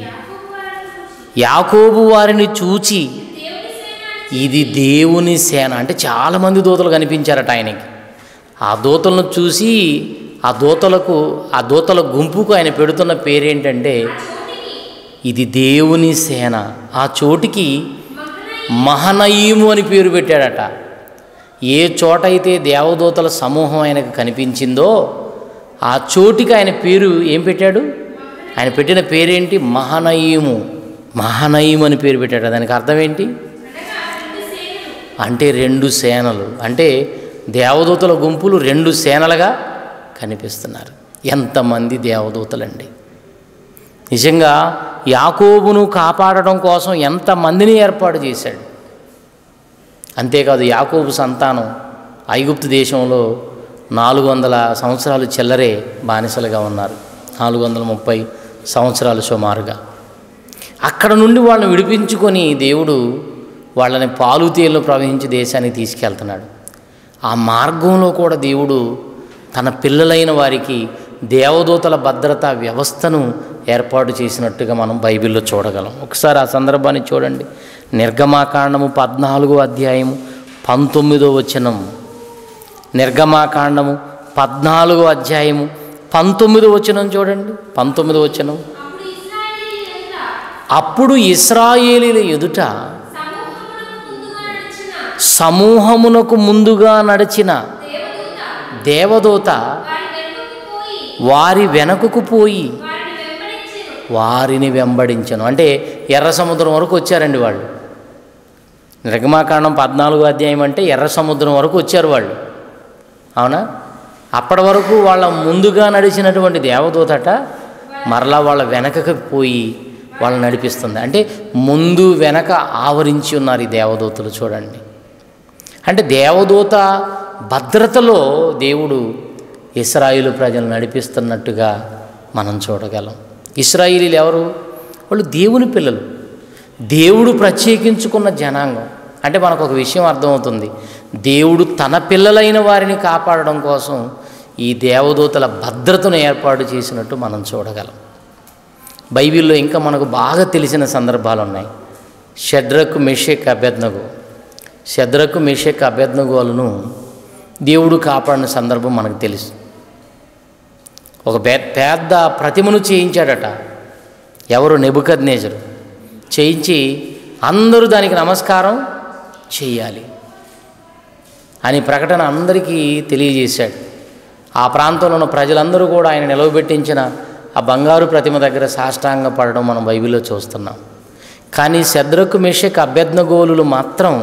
యాకోబు వారిని చూచి ఇది దేవుని సేన అంటే చాలామంది దూతలు కనిపించారట ఆయనకి ఆ దూతలను చూసి ఆ దూతలకు ఆ దూతల గుంపుకు ఆయన పెడుతున్న పేరేంటంటే ఇది దేవుని సేన ఆ చోటికి మహనయీము అని పేరు పెట్టాడట ఏ చోట అయితే దేవదూతల సమూహం ఆయనకు కనిపించిందో ఆ చోటికి ఆయన పేరు ఏం పెట్టాడు ఆయన పెట్టిన పేరేంటి మహనయీము మహనయీము అని పేరు పెట్టాడు దానికి అర్థం ఏంటి అంటే రెండు సేనలు అంటే దేవదూతల గుంపులు రెండు సేనలుగా కనిపిస్తున్నారు ఎంతమంది దేవదూతలండి నిజంగా యాకోబును కాపాడడం కోసం ఎంతమందిని ఏర్పాటు చేశాడు అంతేకాదు యాకోబు సంతానం ఐగుప్తు దేశంలో నాలుగు వందల సంవత్సరాలు చిల్లరే బానిసలుగా ఉన్నారు నాలుగు వందల ముప్పై సంవత్సరాలు సుమారుగా అక్కడ నుండి వాళ్ళని విడిపించుకొని దేవుడు వాళ్ళని పాలు తేలు ప్రవహించి దేశానికి తీసుకెళ్తున్నాడు ఆ మార్గంలో కూడా దేవుడు తన పిల్లలైన వారికి దేవదూతల భద్రతా వ్యవస్థను ఏర్పాటు చేసినట్టుగా మనం బైబిల్లో చూడగలం ఒకసారి ఆ సందర్భాన్ని చూడండి నిర్గమాకాండము పద్నాలుగో అధ్యాయము పంతొమ్మిదో వచనం నిర్గమాకాండము పద్నాలుగో అధ్యాయము పంతొమ్మిదో వచనం చూడండి పంతొమ్మిదో వచనం అప్పుడు ఇస్రాయేలీల ఎదుట సమూహమునకు ముందుగా నడిచిన దేవదూత వారి వెనకకు పోయి వారిని వెంబడించను అంటే ఎర్ర సముద్రం వరకు వచ్చారండి వాళ్ళు నిర్గమాకాండం పద్నాలుగో అధ్యాయం అంటే ఎర్ర సముద్రం వరకు వచ్చారు వాళ్ళు అవునా అప్పటి వరకు వాళ్ళ ముందుగా నడిచినటువంటి దేవదూతట మరలా వాళ్ళ వెనకకి పోయి వాళ్ళని నడిపిస్తుంది అంటే ముందు వెనక ఆవరించి ఉన్నారు ఈ దేవదూతలు చూడండి అంటే దేవదూత భద్రతలో దేవుడు ఇస్రాయిలు ప్రజలు నడిపిస్తున్నట్టుగా మనం చూడగలం ఇస్రాయిలీలు ఎవరు వాళ్ళు దేవుని పిల్లలు దేవుడు ప్రత్యేకించుకున్న జనాంగం అంటే మనకు ఒక విషయం అర్థమవుతుంది దేవుడు తన పిల్లలైన వారిని కాపాడడం కోసం ఈ దేవదూతల భద్రతను ఏర్పాటు చేసినట్టు మనం చూడగలం బైబిల్లో ఇంకా మనకు బాగా తెలిసిన సందర్భాలు ఉన్నాయి షడ్రకు మెషేక్ అభ్యర్థనగు శద్రకు మెషక్ అభ్యర్థనగోలను దేవుడు కాపాడిన సందర్భం మనకు తెలుసు ఒక పె పెద్ద ప్రతిమను చేయించాడట ఎవరు నెబుకద్ నేజరు చేయించి అందరూ దానికి నమస్కారం చేయాలి అని ప్రకటన అందరికీ తెలియజేశాడు ఆ ప్రాంతంలో ఉన్న ప్రజలందరూ కూడా ఆయన నిలవబెట్టించిన ఆ బంగారు ప్రతిమ దగ్గర సాష్టాంగ పడడం మనం బైబిల్లో చూస్తున్నాం కానీ శద్రకు మెషక్ అభ్యర్థనగోలులు మాత్రం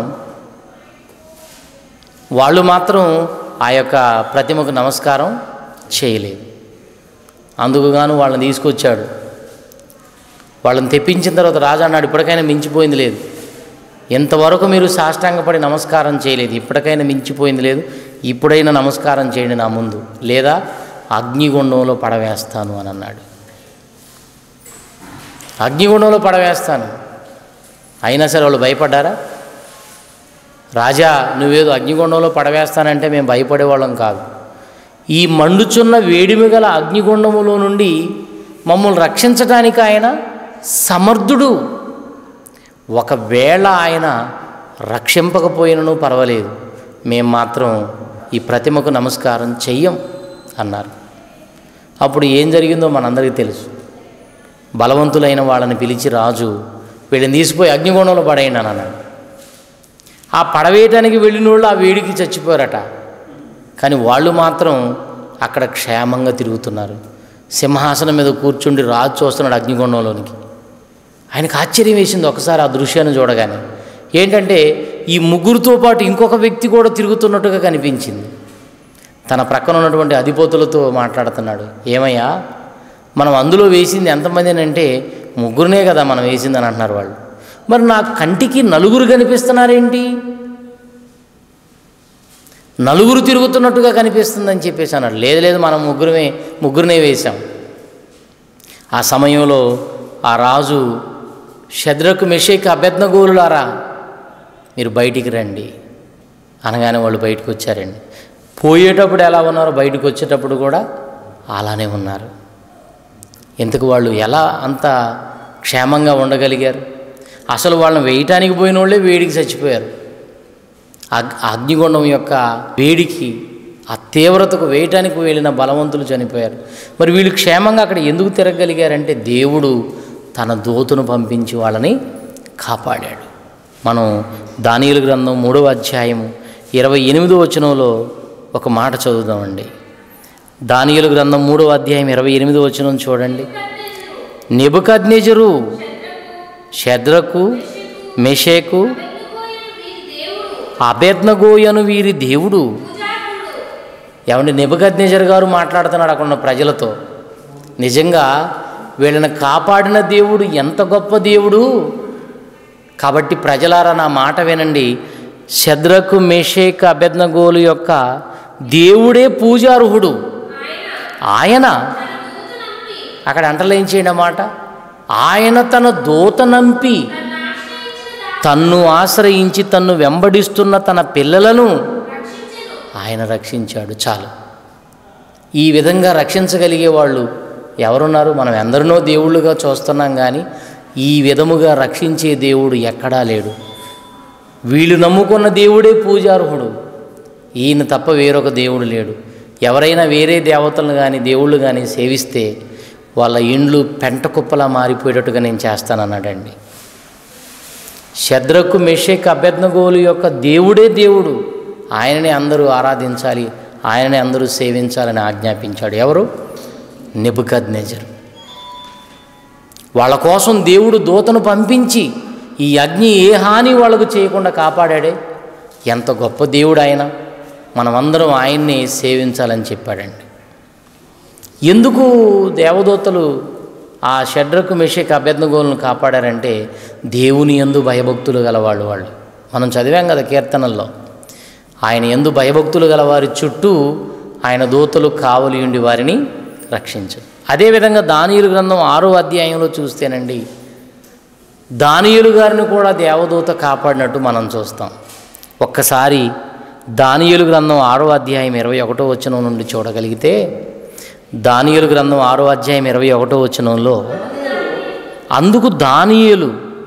వాళ్ళు మాత్రం ఆ యొక్క ప్రతిమకు నమస్కారం చేయలేదు అందుకుగాను వాళ్ళని తీసుకొచ్చాడు వాళ్ళని తెప్పించిన తర్వాత రాజా అన్నాడు ఇప్పటికైనా మించిపోయింది లేదు ఇంతవరకు మీరు సాష్టాంగపడి నమస్కారం చేయలేదు ఇప్పటికైనా మించిపోయింది లేదు ఇప్పుడైనా నమస్కారం చేయండి నా ముందు లేదా అగ్నిగుండంలో పడవేస్తాను అని అన్నాడు అగ్నిగుండంలో పడవేస్తాను అయినా సరే వాళ్ళు భయపడ్డారా రాజా నువ్వేదో అగ్నిగుండంలో పడవేస్తానంటే మేము భయపడేవాళ్ళం కాదు ఈ మండుచున్న వేడిమి గల అగ్నిగుండములో నుండి మమ్మల్ని రక్షించటానికి ఆయన సమర్థుడు ఒకవేళ ఆయన రక్షింపకపోయినను పర్వాలేదు మేము మాత్రం ఈ ప్రతిమకు నమస్కారం చెయ్యం అన్నారు అప్పుడు ఏం జరిగిందో మనందరికీ తెలుసు బలవంతులైన వాళ్ళని పిలిచి రాజు వీళ్ళని తీసిపోయి అగ్నిగుండంలో పడేయండి అని అన్నాడు ఆ పడవేయటానికి వెళ్ళిన వాళ్ళు ఆ వేడికి చచ్చిపోయారట కానీ వాళ్ళు మాత్రం అక్కడ క్షేమంగా తిరుగుతున్నారు సింహాసనం మీద కూర్చుండి రాజు చూస్తున్నాడు అగ్నిగుండంలోనికి ఆయనకు ఆశ్చర్యం వేసింది ఒకసారి ఆ దృశ్యాన్ని చూడగానే ఏంటంటే ఈ ముగ్గురితో పాటు ఇంకొక వ్యక్తి కూడా తిరుగుతున్నట్టుగా కనిపించింది తన ప్రక్కన ఉన్నటువంటి అధిపతులతో మాట్లాడుతున్నాడు ఏమయ్యా మనం అందులో వేసింది ఎంతమంది అంటే ముగ్గురునే కదా మనం వేసిందని అంటున్నారు వాళ్ళు మరి నా కంటికి నలుగురు కనిపిస్తున్నారేంటి నలుగురు తిరుగుతున్నట్టుగా కనిపిస్తుందని చెప్పేసి అన్నాడు లేదు లేదు మనం ముగ్గురమే ముగ్గురునే వేశాం ఆ సమయంలో ఆ రాజు శద్రకు మెషేక్ అభ్యర్థగోలులారా మీరు బయటికి రండి అనగానే వాళ్ళు బయటకు వచ్చారండి పోయేటప్పుడు ఎలా ఉన్నారో బయటకు వచ్చేటప్పుడు కూడా అలానే ఉన్నారు ఎందుకు వాళ్ళు ఎలా అంత క్షేమంగా ఉండగలిగారు అసలు వాళ్ళని వేయటానికి పోయిన వాళ్ళే వేడికి చచ్చిపోయారు అగ్ అగ్నిగుండం యొక్క వేడికి ఆ తీవ్రతకు వేయటానికి వెళ్ళిన బలవంతులు చనిపోయారు మరి వీళ్ళు క్షేమంగా అక్కడ ఎందుకు తిరగలిగారంటే దేవుడు తన దోతును పంపించి వాళ్ళని కాపాడాడు మనం దానియుల గ్రంథం మూడవ అధ్యాయము ఇరవై ఎనిమిదో వచనంలో ఒక మాట చదువుదామండి దానియుల గ్రంథం మూడవ అధ్యాయం ఇరవై ఎనిమిదో వచనం చూడండి నెబుకద్నెజరు శద్రకు మెషేకు అభేద్నగోయను వీరి దేవుడు ఏమండి నెబుకద్నెజర్ గారు మాట్లాడుతున్నాడు అక్కడ ఉన్న ప్రజలతో నిజంగా వీళ్ళని కాపాడిన దేవుడు ఎంత గొప్ప దేవుడు కాబట్టి ప్రజలారా నా మాట వినండి శద్రకు మెషేక్ అభెజ్ఞగోలు యొక్క దేవుడే పూజార్హుడు ఆయన అక్కడ అంటలేం చేయండి మాట ఆయన తన దూత నంపి తన్ను ఆశ్రయించి తన్ను వెంబడిస్తున్న తన పిల్లలను ఆయన రక్షించాడు చాలు ఈ విధంగా రక్షించగలిగే వాళ్ళు ఎవరున్నారు మనం ఎందరినో దేవుళ్ళుగా చూస్తున్నాం కానీ ఈ విధముగా రక్షించే దేవుడు ఎక్కడా లేడు వీళ్ళు నమ్ముకున్న దేవుడే పూజార్హుడు ఈయన తప్ప వేరొక దేవుడు లేడు ఎవరైనా వేరే దేవతలను కానీ దేవుళ్ళు కానీ సేవిస్తే వాళ్ళ ఇండ్లు పెంట కుప్పలా మారిపోయేటట్టుగా నేను చేస్తానన్నాడండి శద్రకు మెషేక్ అభ్యర్థగోలు యొక్క దేవుడే దేవుడు ఆయననే అందరూ ఆరాధించాలి ఆయననే అందరూ సేవించాలని ఆజ్ఞాపించాడు ఎవరు నెబుకద్నెజర్ వాళ్ళ కోసం దేవుడు దూతను పంపించి ఈ అగ్ని ఏ హాని వాళ్ళకు చేయకుండా కాపాడాడే ఎంత గొప్ప దేవుడు ఆయన మనమందరం ఆయన్ని సేవించాలని చెప్పాడండి ఎందుకు దేవదూతలు ఆ షడ్రకు మెషక్ అభ్యర్థగోలను కాపాడారంటే దేవుని ఎందు భయభక్తులు గలవాళ్ళు వాళ్ళు మనం చదివాం కదా కీర్తనల్లో ఆయన ఎందు భయభక్తులు గలవారి చుట్టూ ఆయన దూతలు కావలి ఉండి వారిని రక్షించు అదేవిధంగా దానియులు గ్రంథం ఆరో అధ్యాయంలో చూస్తేనండి దానియులు గారిని కూడా దేవదూత కాపాడినట్టు మనం చూస్తాం ఒక్కసారి దానియులు గ్రంథం ఆరో అధ్యాయం ఇరవై ఒకటో వచనం నుండి చూడగలిగితే దానియులు గ్రంథం ఆరో అధ్యాయం ఇరవై ఒకటో వచనంలో అందుకు దానియులు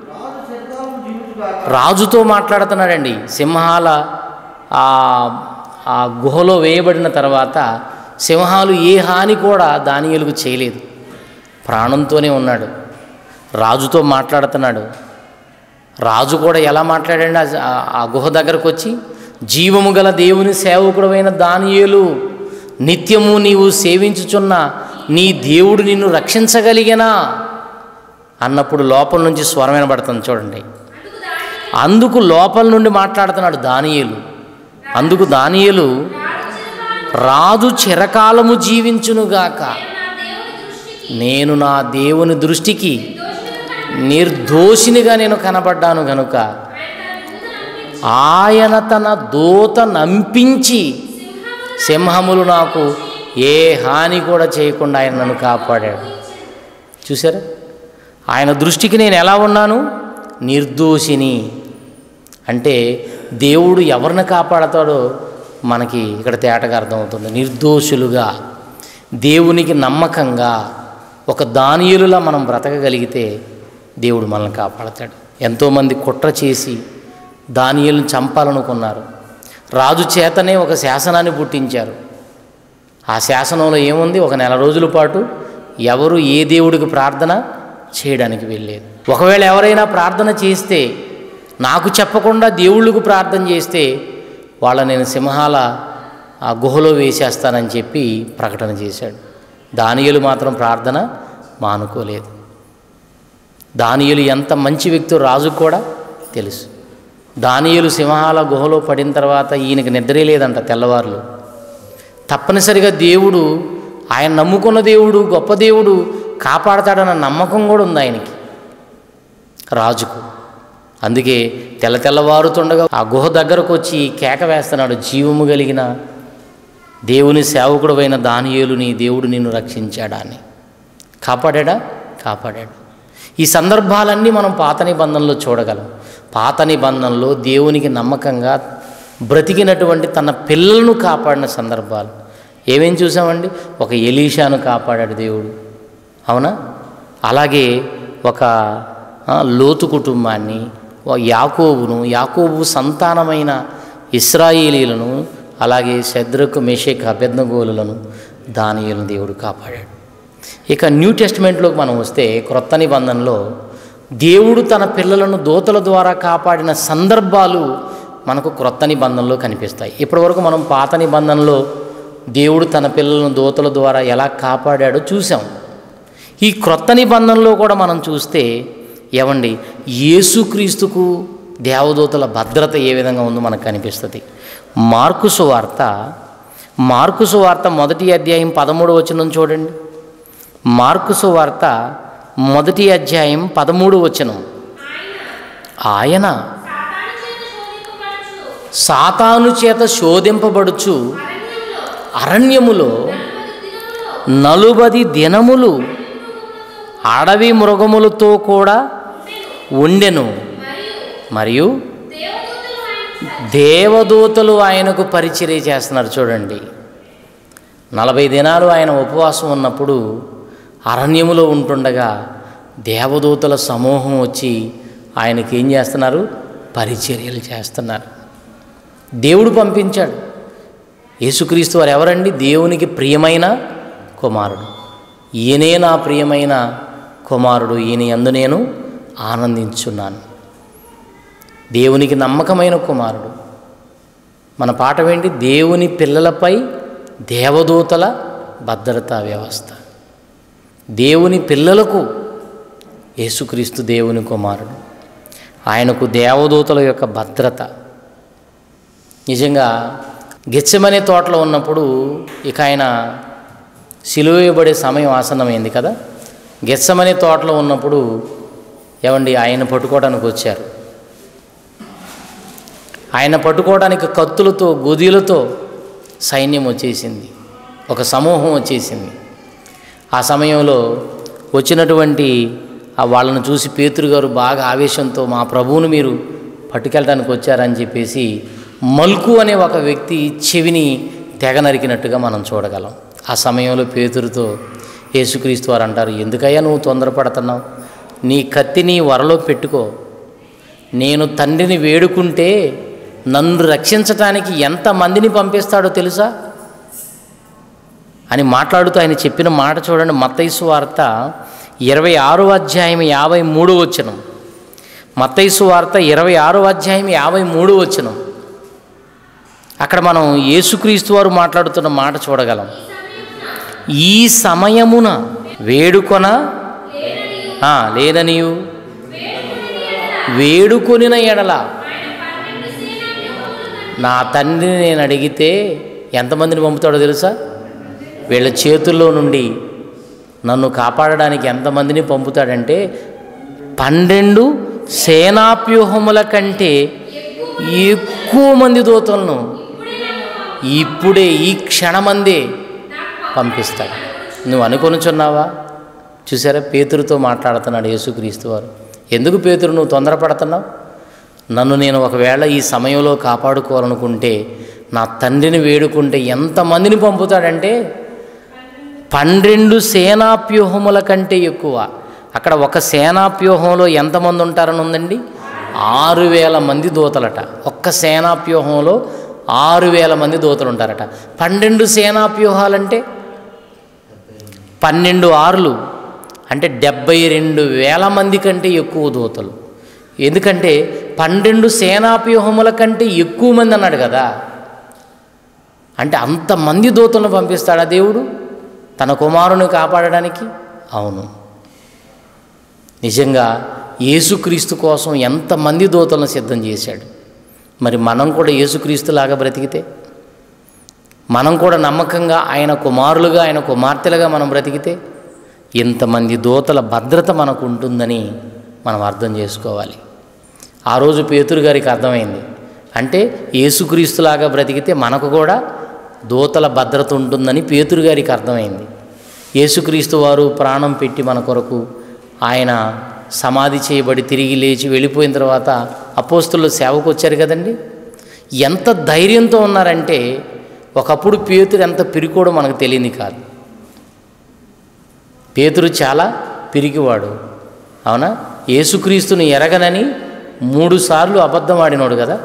రాజుతో మాట్లాడుతున్నాడండి సింహాల ఆ ఆ గుహలో వేయబడిన తర్వాత సింహాలు ఏ హాని కూడా దానియులకు చేయలేదు ప్రాణంతోనే ఉన్నాడు రాజుతో మాట్లాడుతున్నాడు రాజు కూడా ఎలా మాట్లాడండి ఆ- ఆ గుహ దగ్గరకు వచ్చి జీవము గల దేవుని సేవకుడమైన దానియేలు నిత్యము నీవు సేవించుచున్న నీ దేవుడు నిన్ను రక్షించగలిగేనా అన్నప్పుడు లోపల నుంచి స్వరం వినబడుతుంది చూడండి అందుకు లోపల నుండి మాట్లాడుతున్నాడు దానియేలు అందుకు దానియేలు రాజు చిరకాలము జీవించునుగాక నేను నా దేవుని దృష్టికి నిర్దోషినిగా నేను కనబడ్డాను గనుక ఆయన తన దూత నంపించి సింహములు నాకు ఏ హాని కూడా చేయకుండా ఆయన నన్ను కాపాడాడు చూసారా ఆయన దృష్టికి నేను ఎలా ఉన్నాను నిర్దోషిని అంటే దేవుడు ఎవరిని కాపాడతాడో మనకి ఇక్కడ తేటగా అర్థమవుతుంది నిర్దోషులుగా దేవునికి నమ్మకంగా ఒక దానియులులా మనం బ్రతకగలిగితే దేవుడు మనల్ని కాపాడతాడు ఎంతోమంది కుట్ర చేసి దానియులను చంపాలనుకున్నారు రాజు చేతనే ఒక శాసనాన్ని పుట్టించారు ఆ శాసనంలో ఏముంది ఒక నెల రోజుల పాటు ఎవరు ఏ దేవుడికి ప్రార్థన చేయడానికి వెళ్ళేది ఒకవేళ ఎవరైనా ప్రార్థన చేస్తే నాకు చెప్పకుండా దేవుళ్ళకు ప్రార్థన చేస్తే వాళ్ళ నేను సింహాల ఆ గుహలో వేసేస్తానని చెప్పి ప్రకటన చేశాడు దానియులు మాత్రం ప్రార్థన మానుకోలేదు దానియులు ఎంత మంచి వ్యక్తో రాజు కూడా తెలుసు దానియులు సింహాల గుహలో పడిన తర్వాత ఈయనకి నిద్రే లేదంట తెల్లవారులు తప్పనిసరిగా దేవుడు ఆయన నమ్ముకున్న దేవుడు గొప్ప దేవుడు కాపాడతాడన్న నమ్మకం కూడా ఉంది ఆయనకి రాజుకు అందుకే తెల్ల తెల్లవారుతుండగా ఆ గుహ దగ్గరకు వచ్చి కేక వేస్తున్నాడు జీవము కలిగిన దేవుని సేవకుడు అయిన దానియేలుని దేవుడు నిన్ను రక్షించాడా అని కాపాడాడా కాపాడాడు ఈ సందర్భాలన్నీ మనం పాత నిబంధనలో చూడగలం పాత నిబంధనలో దేవునికి నమ్మకంగా బ్రతికినటువంటి తన పిల్లలను కాపాడిన సందర్భాలు ఏమేం చూసామండి ఒక ఎలీషాను కాపాడాడు దేవుడు అవునా అలాగే ఒక ఆ, లోతు కుటుంబాన్ని ఓ యాకోబును యాకోబు సంతానమైన ఇస్రాయేలీలను అలాగే శద్రకు మెషేక్ అభ్యర్థగోలులను దానియులను దేవుడు కాపాడాడు ఇక న్యూ టెస్ట్మెంట్లోకి మనం వస్తే క్రొత్త నిబంధనలో దేవుడు తన పిల్లలను దూతల ద్వారా కాపాడిన సందర్భాలు మనకు క్రొత్త నిబంధనలో కనిపిస్తాయి ఇప్పటివరకు మనం పాత నిబంధనలో దేవుడు తన పిల్లలను దూతల ద్వారా ఎలా కాపాడాడో చూసాం ఈ క్రొత్త నిబంధనలో కూడా మనం చూస్తే ఏమండి యేసుక్రీస్తుకు దేవదూతల భద్రత ఏ విధంగా ఉందో మనకు కనిపిస్తుంది మార్కుసు వార్త మార్కుసు వార్త మొదటి అధ్యాయం పదమూడు వచనం చూడండి మార్కుసు వార్త మొదటి అధ్యాయం పదమూడు వచనం ఆయన సాతాను చేత శోధింపబడుచు అరణ్యములో నలుబది దినములు అడవి మృగములతో కూడా ఉండెను మరియు దేవదూతలు ఆయనకు పరిచర్య చేస్తున్నారు చూడండి నలభై దినాలు ఆయన ఉపవాసం ఉన్నప్పుడు అరణ్యములో ఉంటుండగా దేవదూతల సమూహం వచ్చి ఆయనకి ఏం చేస్తున్నారు పరిచర్యలు చేస్తున్నారు దేవుడు పంపించాడు యేసుక్రీస్తు వారు ఎవరండి దేవునికి ప్రియమైన కుమారుడు ఈయనే నా ప్రియమైన కుమారుడు ఈయన యందు నేను ఆనందించున్నాను దేవునికి నమ్మకమైన కుమారుడు మన పాట ఏంటి దేవుని పిల్లలపై దేవదూతల భద్రతా వ్యవస్థ దేవుని పిల్లలకు యేసుక్రీస్తు దేవుని కుమారుడు ఆయనకు దేవదూతల యొక్క భద్రత నిజంగా గెచ్చమనే తోటలో ఉన్నప్పుడు ఇక ఆయన సిలువేయబడే సమయం ఆసన్నమైంది కదా గెచ్చమనే తోటలో ఉన్నప్పుడు ఏమండి ఆయన పట్టుకోవడానికి వచ్చారు ఆయన పట్టుకోవడానికి కత్తులతో గొదిలతో సైన్యం వచ్చేసింది ఒక సమూహం వచ్చేసింది ఆ సమయంలో వచ్చినటువంటి ఆ వాళ్ళను చూసి పేతురు గారు బాగా ఆవేశంతో మా ప్రభువును మీరు పట్టుకెళ్ళడానికి వచ్చారని చెప్పేసి మల్కు అనే ఒక వ్యక్తి చెవిని తెగ నరికినట్టుగా మనం చూడగలం ఆ సమయంలో పేతురుతో యేసుక్రీస్తు వారు అంటారు ఎందుకయ్యా నువ్వు తొందరపడుతున్నావు నీ కత్తిని వరలో పెట్టుకో నేను తండ్రిని వేడుకుంటే నన్ను రక్షించటానికి ఎంతమందిని పంపిస్తాడో తెలుసా అని మాట్లాడుతూ ఆయన చెప్పిన మాట చూడండి మత్తైసు వార్త ఇరవై ఆరో అధ్యాయం యాభై మూడు వచనం మత్తైసు వార్త ఇరవై ఆరో అధ్యాయం యాభై మూడు వచనం అక్కడ మనం యేసుక్రీస్తు వారు మాట్లాడుతున్న మాట చూడగలం ఈ సమయమున వేడుకొన ఆ, లేదనియు వేడుకొనిన ఎడల నా తండ్రిని నేను అడిగితే ఎంతమందిని పంపుతాడో తెలుసా వీళ్ళ చేతుల్లో నుండి నన్ను కాపాడడానికి ఎంతమందిని పంపుతాడంటే పన్నెండు సేనాప్యూహముల కంటే ఎక్కువ మంది దూతలను ఇప్పుడే ఈ క్షణమందే పంపిస్తాడు నువ్వు అనుకొనుచున్నావా చూసారా పేతురుతో మాట్లాడుతున్నాడు యేసుక్రీస్తు వారు ఎందుకు పేతురు నువ్వు తొందరపడుతున్నావు నన్ను నేను ఒకవేళ ఈ సమయంలో కాపాడుకోవాలనుకుంటే నా తండ్రిని వేడుకుంటే ఎంతమందిని పంపుతాడంటే పన్నెండు సేనాప్యూహముల కంటే ఎక్కువ అక్కడ ఒక సేనాప్యూహంలో ఎంతమంది ఉంటారని ఉందండి ఆరు వేల మంది దూతలట ఒక్క సేనాప్యూహంలో ఆరు వేల మంది దూతలు ఉంటారట పన్నెండు సేనాప్యూహాలంటే పన్నెండు ఆరులు అంటే డెబ్బై రెండు వేల మంది కంటే ఎక్కువ దూతలు ఎందుకంటే పన్నెండు సేనాప్యూహముల కంటే ఎక్కువ మంది అన్నాడు కదా అంటే అంతమంది దూతలను పంపిస్తాడా దేవుడు తన కుమారుని కాపాడడానికి అవును నిజంగా యేసుక్రీస్తు కోసం ఎంతమంది దూతలను సిద్ధం చేశాడు మరి మనం కూడా యేసుక్రీస్తులాగా బ్రతికితే మనం కూడా నమ్మకంగా ఆయన కుమారులుగా ఆయన కుమార్తెలుగా మనం బ్రతికితే ఇంతమంది దూతల భద్రత మనకు ఉంటుందని మనం అర్థం చేసుకోవాలి ఆ రోజు పేతురు గారికి అర్థమైంది అంటే యేసుక్రీస్తులాగా బ్రతికితే మనకు కూడా దూతల భద్రత ఉంటుందని పేతురు గారికి అర్థమైంది యేసుక్రీస్తు వారు ప్రాణం పెట్టి మన కొరకు ఆయన సమాధి చేయబడి తిరిగి లేచి వెళ్ళిపోయిన తర్వాత అపోస్తులు సేవకు వచ్చారు కదండి ఎంత ధైర్యంతో ఉన్నారంటే ఒకప్పుడు పేతురు ఎంత పిరికోడో మనకు తెలియని కాదు పేతురు చాలా పిరికివాడు అవునా యేసుక్రీస్తుని ఎరగనని మూడు సార్లు అబద్ధం ఆడినాడు కదా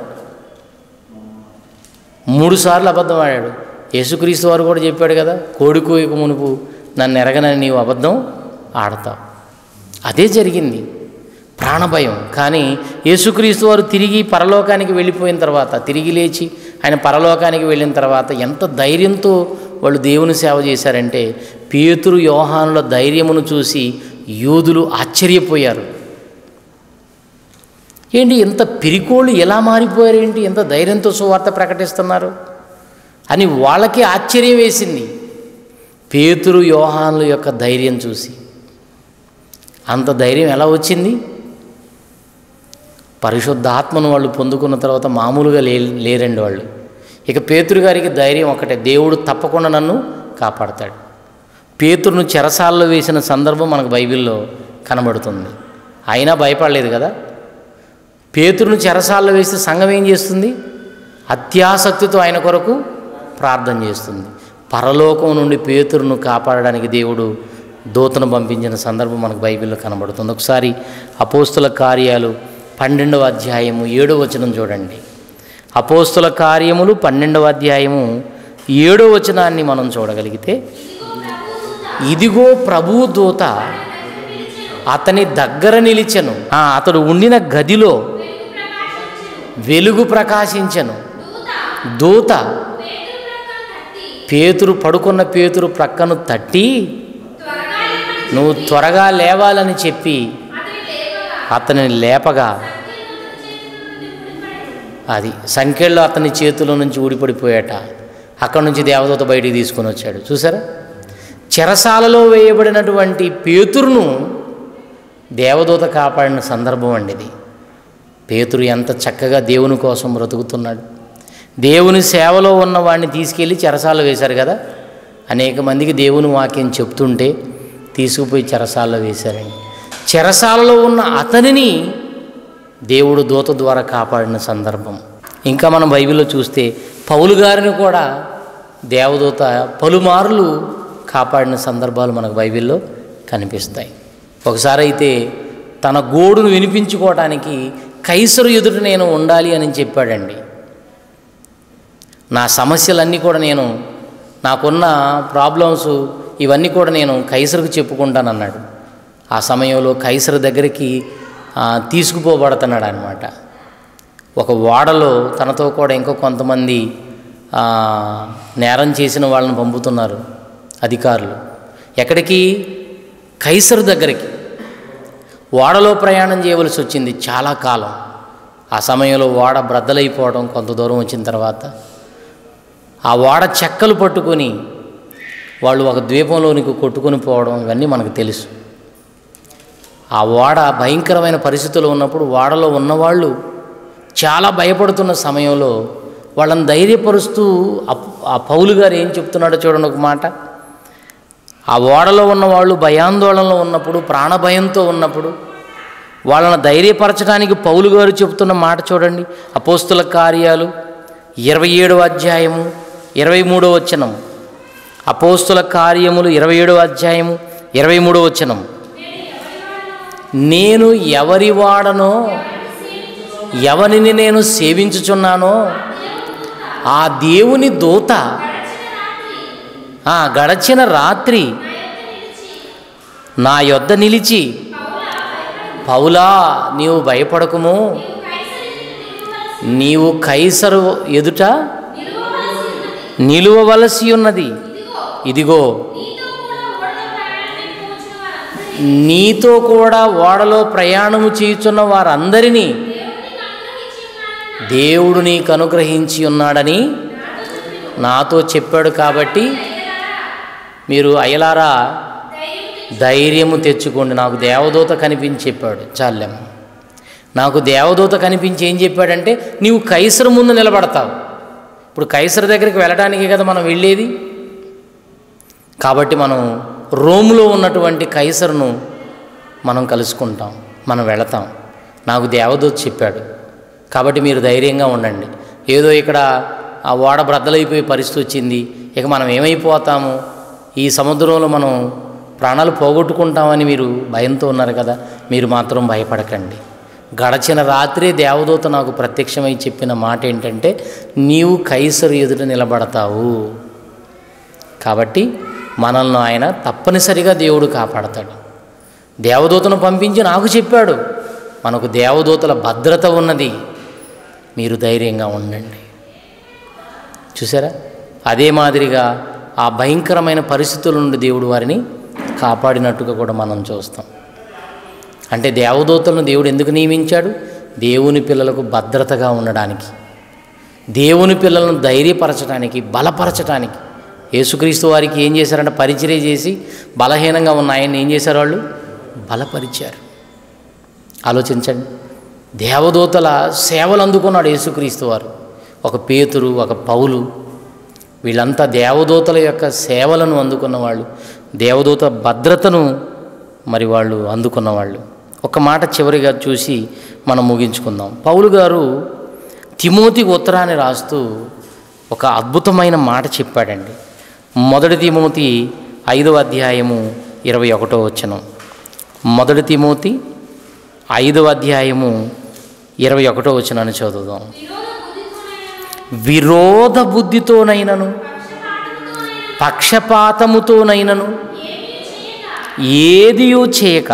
మూడు సార్లు అబద్ధం ఆడాడు యేసుక్రీస్తు వారు కూడా చెప్పాడు కదా కోడి కోయకు మునుపు నన్ను ఎరగనని నీవు అబద్ధం ఆడతావు అదే జరిగింది ప్రాణభయం కానీ యేసుక్రీస్తు వారు తిరిగి పరలోకానికి వెళ్ళిపోయిన తర్వాత తిరిగి లేచి ఆయన పరలోకానికి వెళ్ళిన తర్వాత ఎంత ధైర్యంతో వాళ్ళు దేవుని సేవ చేశారంటే పేతురు యోహానుల ధైర్యమును చూసి యూదులు ఆశ్చర్యపోయారు ఏంటి ఇంత పిరికోళ్ళు ఎలా మారిపోయారు ఏంటి ఎంత ధైర్యంతో సువార్త ప్రకటిస్తున్నారు అని వాళ్ళకి ఆశ్చర్యం వేసింది పేతురు యోహానుల యొక్క ధైర్యం చూసి అంత ధైర్యం ఎలా వచ్చింది పరిశుద్ధాత్మను వాళ్ళు పొందుకున్న తర్వాత మామూలుగా లే లేరండి వాళ్ళు ఇక పేతురు గారికి ధైర్యం ఒకటే దేవుడు తప్పకుండా నన్ను కాపాడతాడు పేతురును చెరసాల్లో వేసిన సందర్భం మనకు బైబిల్లో కనబడుతుంది అయినా భయపడలేదు కదా పేతురును చెరసాల్లో వేస్తే సంఘం ఏం చేస్తుంది అత్యాసక్తితో ఆయన కొరకు ప్రార్థన చేస్తుంది పరలోకం నుండి పేతురును కాపాడడానికి దేవుడు దూతను పంపించిన సందర్భం మనకు బైబిల్లో కనబడుతుంది ఒకసారి అపోస్తుల కార్యాలు పన్నెండవ అధ్యాయము ఏడవ వచనం చూడండి అపోస్తుల కార్యములు పన్నెండవ అధ్యాయము ఏడో వచనాన్ని మనం చూడగలిగితే ఇదిగో ప్రభువు దూత అతని దగ్గర నిలిచెను ఆ, అతడు ఉండిన గదిలో వెలుగు ప్రకాశించెను దూత పేతురు పడుకున్న పేతురు ప్రక్కను తట్టి నువ్వు త్వరగా లేవాలని చెప్పి అతనిని లేపగా అది సంఖ్యల్లో అతని చేతిలో నుంచి ఊడిపడిపోయాట అక్కడి నుంచి దేవదూత బయటికి తీసుకొని వచ్చాడు చూసారా చెరసాలలో వేయబడినటువంటి పేతురును దేవదూత కాపాడిన సందర్భం అండి ఇది పేతురు ఎంత చక్కగా దేవుని కోసం బ్రతుకుతున్నాడు దేవుని సేవలో ఉన్న వాడిని తీసుకెళ్ళి చెరసాల్లో వేశారు కదా అనేక మందికి దేవుని వాక్యం చెప్తుంటే తీసుకుపోయి చెరసాల్లో వేశారండి చెరసాలలో ఉన్న అతనిని దేవుడు దూత ద్వారా కాపాడిన సందర్భం ఇంకా మనం బైబిల్లో చూస్తే పౌలు గారిని కూడా దేవదూత పలుమార్లు కాపాడిన సందర్భాలు మనకు బైబిల్లో కనిపిస్తాయి ఒకసారి అయితే తన గోడును వినిపించుకోవటానికి కైసరు ఎదుట నేను ఉండాలి అని చెప్పాడండి నా సమస్యలన్నీ కూడా నేను నాకున్న ప్రాబ్లమ్స్ ఇవన్నీ కూడా నేను కైసరుకు చెప్పుకుంటానన్నాడు ఆ సమయంలో కైసరు దగ్గరికి ఆ, తీసుకుపోబడుతున్నాడు అనమాట ఒక ఓడలో తనతో కూడా ఇంకో కొంతమంది ఆ, నేరం చేసిన వాళ్ళని పంపుతున్నారు అధికారులు ఎక్కడికి కైసరు దగ్గరికి ఓడలో ప్రయాణం చేయవలసి వచ్చింది చాలా కాలం ఆ సమయంలో ఓడ బ్రద్దలైపోవడం కొంత దూరం వచ్చిన తర్వాత ఆ ఓడ చెక్కలు పట్టుకొని వాళ్ళు ఒక ద్వీపంలోనికి కొట్టుకొని పోవడం ఇవన్నీ మనకు తెలుసు ఆ ఓడ భయంకరమైన పరిస్థితుల్లో ఉన్నప్పుడు ఓడలో ఉన్నవాళ్ళు చాలా భయపడుతున్న సమయంలో వాళ్ళని ధైర్యపరుస్తూ ఆ- ఆ పౌలు గారు ఏం చెప్తున్నాడో చూడండి ఒక మాట ఆ ఓడలో ఉన్న వాళ్ళు భయాందోళనలో ఉన్నప్పుడు ప్రాణభయంతో ఉన్నప్పుడు వాళ్ళని ధైర్యపరచడానికి పౌలు గారు చెప్తున్న మాట చూడండి అపోస్తుల కార్యాలు ఇరవై ఏడవ అధ్యాయము ఇరవై మూడవ వచనం అపోస్తుల కార్యములు ఇరవై ఏడవ అధ్యాయము ఇరవై మూడవ వచనం నేను ఎవరి వాడనో ఎవరిని నేను సేవించుచున్నానో ఆ దేవుని దూత ఆ గడచిన రాత్రి నా యొద్ద నిలిచి పౌలా నీవు భయపడకుము నీవు కైసరు ఎదుట నిలువవలసి ఉన్నది ఇదిగో నీతో కూడా ఓడలో ప్రయాణము చేయుచున్న వారందరినీ దేవుడు నీకు అనుగ్రహించి ఉన్నాడని నాతో చెప్పాడు కాబట్టి మీరు అయలారా ధైర్యము తెచ్చుకోండి నాకు దేవదూత కనిపించి చెప్పాడు చాలేమ్మ నాకు దేవదూత కనిపించి ఏం చెప్పాడంటే నీవు కైసరు ముందు నిలబడతావు ఇప్పుడు కైసరు దగ్గరికి వెళ్ళడానికి కదా మనం వెళ్ళేది కాబట్టి మనం రోమ్లో ఉన్నటువంటి కైసరును మనం కలుసుకుంటాం మనం వెళతాం నాకు దేవదూత చెప్పాడు కాబట్టి మీరు ధైర్యంగా ఉండండి ఏదో ఇక్కడ ఆ ఓడ బ్రద్దలైపోయే పరిస్థితి వచ్చింది ఇక మనం ఏమైపోతాము ఈ సముద్రంలో మనం ప్రాణాలు పోగొట్టుకుంటామని మీరు భయంతో ఉన్నారు కదా మీరు మాత్రం భయపడకండి గడచిన రాత్రే దేవదూత నాకు ప్రత్యక్షమై చెప్పిన మాట ఏంటంటే నీవు కైసరు ఎదుట నిలబడతావు కాబట్టి మనల్ని ఆయన తప్పనిసరిగా దేవుడు కాపాడతాడు దేవదూతను పంపించి నాకు చెప్పాడు మనకు దేవదూతల భద్రత ఉన్నది మీరు ధైర్యంగా ఉండండి చూసారా అదే మాదిరిగా ఆ భయంకరమైన పరిస్థితుల నుండి దేవుడు వారిని కాపాడినట్టుగా కూడా మనం చూస్తాం అంటే దేవదూతలను దేవుడు ఎందుకు నియమించాడు దేవుని పిల్లలకు భద్రతగా ఉండడానికి దేవుని పిల్లలను ధైర్యపరచడానికి బలపరచడానికి యేసుక్రీస్తు వారికి ఏం చేశారంటే పరిచర్య చేసి బలహీనంగా ఉన్న ఆయన్ని ఏం చేశారు వాళ్ళు బలపరిచారు ఆలోచించండి దేవదూతల సేవలు అందుకున్నాడు యేసుక్రీస్తు వారు ఒక పేతురు ఒక పౌలు వీళ్ళంతా దేవదూతల యొక్క సేవలను అందుకున్న వాళ్ళు దేవదూత భద్రతను మరి వాళ్ళు అందుకున్న వాళ్ళు ఒక మాట చివరిగా చూసి మనం ముగించుకుందాం పౌలు గారు తిమోతి ఉత్తరాన్ని రాస్తూ ఒక అద్భుతమైన మాట చెప్పాడండి మొదటి తిమోతి ఐదవ అధ్యాయము ఇరవై ఒకటో వచనం మొదటి తిమోతి ఐదవ అధ్యాయము ఇరవై ఒకటో వచనాన్ని చదువుదాం విరోధ బుద్ధితోనైనను పక్షపాతముతోనైనను ఏదియూ చేయక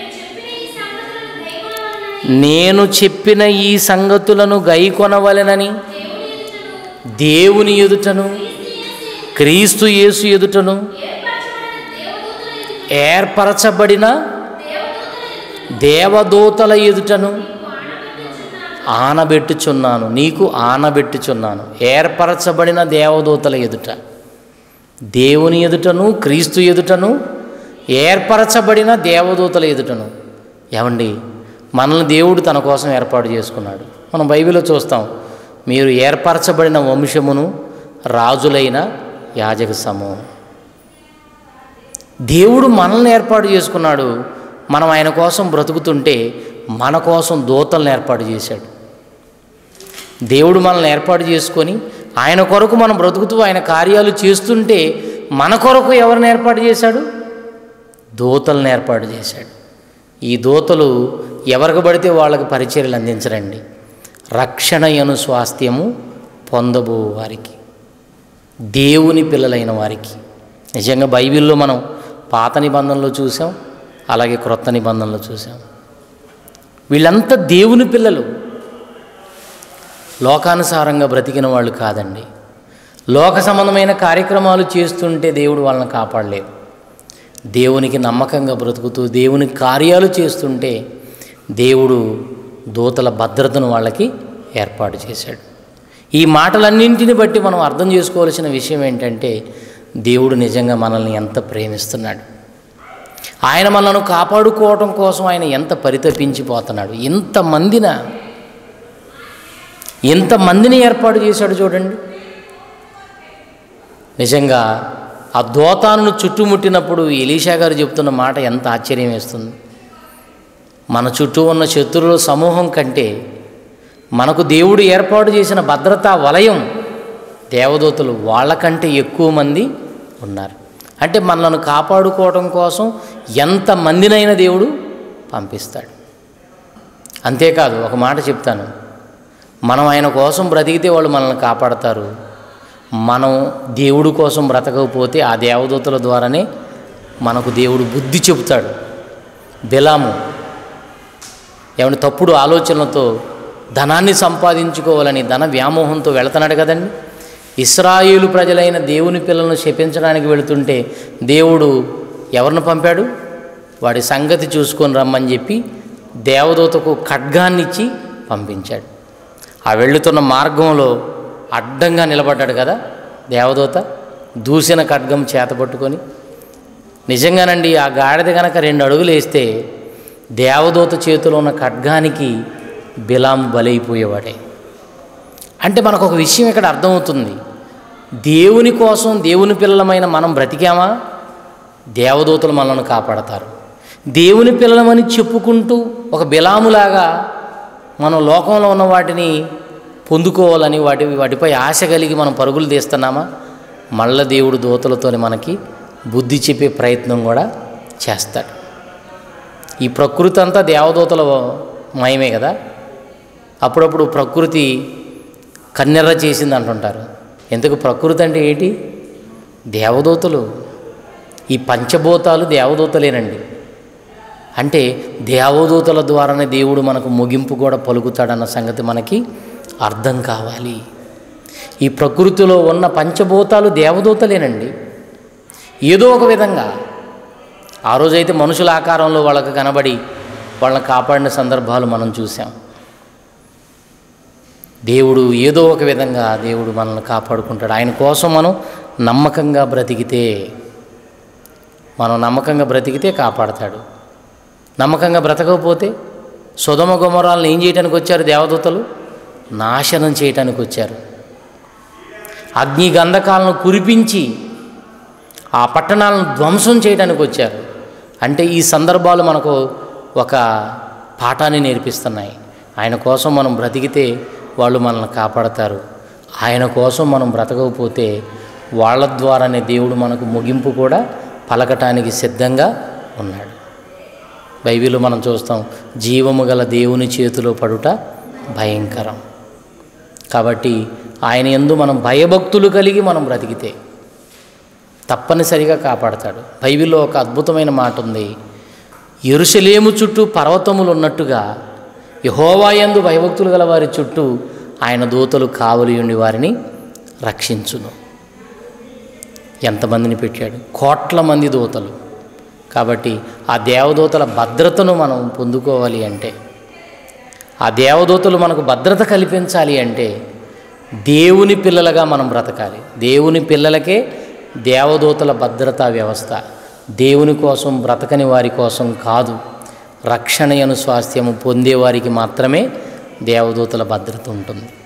నేను చెప్పిన ఈ సంగతులను గైకొనవలెనని దేవుని ఎదుటను క్రీస్తు యేసు ఎదుటను ఏర్పరచబడిన దేవదూతల ఎదుటను ఆనబెట్టుచున్నాను నీకు ఆనబెట్టుచున్నాను ఏర్పరచబడిన దేవదూతల ఎదుట దేవుని ఎదుటను క్రీస్తు ఎదుటను ఏర్పరచబడిన దేవదూతల ఎదుటను ఏమండి మనల్ని దేవుడు తన కోసం ఏర్పాటు చేసుకున్నాడు మనం బైబిల్లో చూస్తాం మీరు ఏర్పరచబడిన వంశమును రాజులైన యాజక సమూహం దేవుడు మనల్ని ఏర్పాటు చేసుకున్నాడు మనం ఆయన కోసం బ్రతుకుతుంటే మన కోసం దూతలను ఏర్పాటు చేశాడు దేవుడు మనల్ని ఏర్పాటు చేసుకొని ఆయన కొరకు మనం బ్రతుకుతూ ఆయన కార్యాలు చేస్తుంటే మన కొరకు ఎవరిని ఏర్పాటు చేశాడు దూతలను ఏర్పాటు చేశాడు ఈ దూతలు ఎవరికి పడితే వాళ్ళకి పరిచర్యలు అందించరండి రక్షణ అను స్వాస్థ్యము పొందబో వారికి దేవుని పిల్లలైన వారికి నిజంగా బైబిల్లో మనం పాత నిబంధనలో చూసాం అలాగే క్రొత్త నిబంధనలో చూసాం వీళ్ళంతా దేవుని పిల్లలు లోకానుసారంగా బ్రతికిన వాళ్ళు కాదండి లోక సంబంధమైన కార్యక్రమాలు చేస్తుంటే దేవుడు వాళ్ళని కాపాడలేదు దేవునికి నమ్మకంగా బ్రతుకుతూ దేవుని కార్యాలు చేస్తుంటే దేవుడు దూతల భద్రతను వాళ్ళకి ఏర్పాటు చేశాడు ఈ మాటలన్నింటిని బట్టి మనం అర్థం చేసుకోవాల్సిన విషయం ఏంటంటే దేవుడు నిజంగా మనల్ని ఎంత ప్రేమిస్తున్నాడు ఆయన మనల్ని కాపాడుకోవటం కోసం ఆయన ఎంత పరితపించిపోతున్నాడు ఇంతమందిన ఎంతమందిని ఏర్పాటు చేశాడు చూడండి నిజంగా ఆ దోతాను చుట్టుముట్టినప్పుడు ఎలీషా గారు చెప్తున్న మాట ఎంత ఆశ్చర్యం వేస్తుంది మన చుట్టూ ఉన్న శత్రువుల సమూహం కంటే మనకు దేవుడు ఏర్పాటు చేసిన భద్రతా వలయం దేవదూతలు వాళ్ళకంటే ఎక్కువ మంది ఉన్నారు అంటే మనలను కాపాడుకోవడం కోసం ఎంతమందినైనా దేవుడు పంపిస్తాడు అంతేకాదు ఒక మాట చెప్తాను మనం ఆయన కోసం బ్రతికితే వాళ్ళు మనల్ని కాపాడతారు మనం దేవుడు కోసం బ్రతకకపోతే ఆ దేవదూతల ద్వారానే మనకు దేవుడు బుద్ధి చెబుతాడు బిలాము ఏమంటే తప్పుడు ఆలోచనలతో ధనాన్ని సంపాదించుకోవాలని ధన వ్యామోహంతో వెళుతున్నాడు కదండి ఇస్రాయేలు ప్రజలైన దేవుని పిల్లలను శపించడానికి వెళుతుంటే దేవుడు ఎవరిని పంపాడు వాడి సంగతి చూసుకొని రమ్మని చెప్పి దేవదూతకు ఖడ్గాన్ని ఇచ్చి పంపించాడు ఆ వెళుతున్న మార్గంలో అడ్డంగా నిలబడ్డాడు కదా దేవదూత దూసిన ఖడ్గం చేత పట్టుకొని నిజంగానండి ఆ గాడిద కనుక రెండు అడుగులు వేస్తే దేవదూత చేతిలో ఉన్న ఖడ్గానికి బిలాం బలైపోయేవాడే అంటే మనకు ఒక విషయం ఇక్కడ అర్థమవుతుంది దేవుని కోసం దేవుని పిల్లలమైన మనం బ్రతికామా దేవదూతలు మనల్ని కాపాడతారు దేవుని పిల్లలమని చెప్పుకుంటూ ఒక బిలాములాగా మనం లోకంలో ఉన్న వాటిని పొందుకోవాలని వాటి వాటిపై ఆశ కలిగి మనం పరుగులు తీస్తున్నామా మళ్ళా దేవుడు దూతలతోని మనకి బుద్ధి చెప్పే ప్రయత్నం కూడా చేస్తాడు ఈ ప్రకృతి అంతా దేవదూతల మయమే కదా అప్పుడప్పుడు ప్రకృతి కన్నెర్ర చేసింది అంటుంటారు ఎందుకు ప్రకృతి అంటే ఏంటి దేవదూతలు ఈ పంచభూతాలు దేవదూతలేనండి అంటే దేవదూతల ద్వారానే దేవుడు మనకు ముగింపు కూడా పలుకుతాడన్న సంగతి మనకి అర్థం కావాలి ఈ ప్రకృతిలో ఉన్న పంచభూతాలు దేవదూతలేనండి ఏదో ఒక విధంగా ఆ రోజైతే మనుషుల ఆకారంలో వాళ్ళకి కనబడి వాళ్ళని కాపాడిన సందర్భాలు మనం చూసాం దేవుడు ఏదో ఒక విధంగా దేవుడు మనల్ని కాపాడుకుంటాడు ఆయన కోసం మనం నమ్మకంగా బ్రతికితే మనం నమ్మకంగా బ్రతికితే కాపాడతాడు నమ్మకంగా బ్రతకకపోతే సుధమ గుమరాలను ఏం చేయడానికి వచ్చారు దేవదూతలు నాశనం చేయటానికి వచ్చారు అగ్ని గంధకాలను కురిపించి ఆ పట్టణాలను ధ్వంసం చేయడానికి వచ్చారు అంటే ఈ సందర్భాలు మనకు ఒక పాఠాన్ని నేర్పిస్తున్నాయి ఆయన కోసం మనం బ్రతికితే వాళ్ళు మనల్ని కాపాడతారు ఆయన కోసం మనం బ్రతకకపోతే వాళ్ళ ద్వారానే దేవుడు మనకు ముగింపు కూడా పలకటానికి సిద్ధంగా ఉన్నాడు బైబిల్లో మనం చూస్తాం జీవము గల దేవుని చేతిలో పడుట భయంకరం కాబట్టి ఆయన ఎందు మనం భయభక్తులు కలిగి మనం బ్రతికితే తప్పనిసరిగా కాపాడతాడు బైబిల్లో ఒక అద్భుతమైన మాట ఉంది ఎరుసలేము చుట్టూ పర్వతములు ఉన్నట్టుగా యహోవాయందు భయభక్తులు గల వారి చుట్టూ ఆయన దూతలు కావలి ఉండి వారిని రక్షించును ఎంతమందిని పెట్టాడు కోట్ల మంది దూతలు కాబట్టి ఆ దేవదూతల భద్రతను మనం పొందుకోవాలి అంటే ఆ దేవదూతలు మనకు భద్రత కల్పించాలి అంటే దేవుని పిల్లలుగా మనం బ్రతకాలి దేవుని పిల్లలకే దేవదూతల భద్రతా వ్యవస్థ దేవుని కోసం బ్రతకని వారి కోసం కాదు రక్షణయను స్వాస్థ్యము పొందేవారికి మాత్రమే దేవదూతల భద్రత ఉంటుంది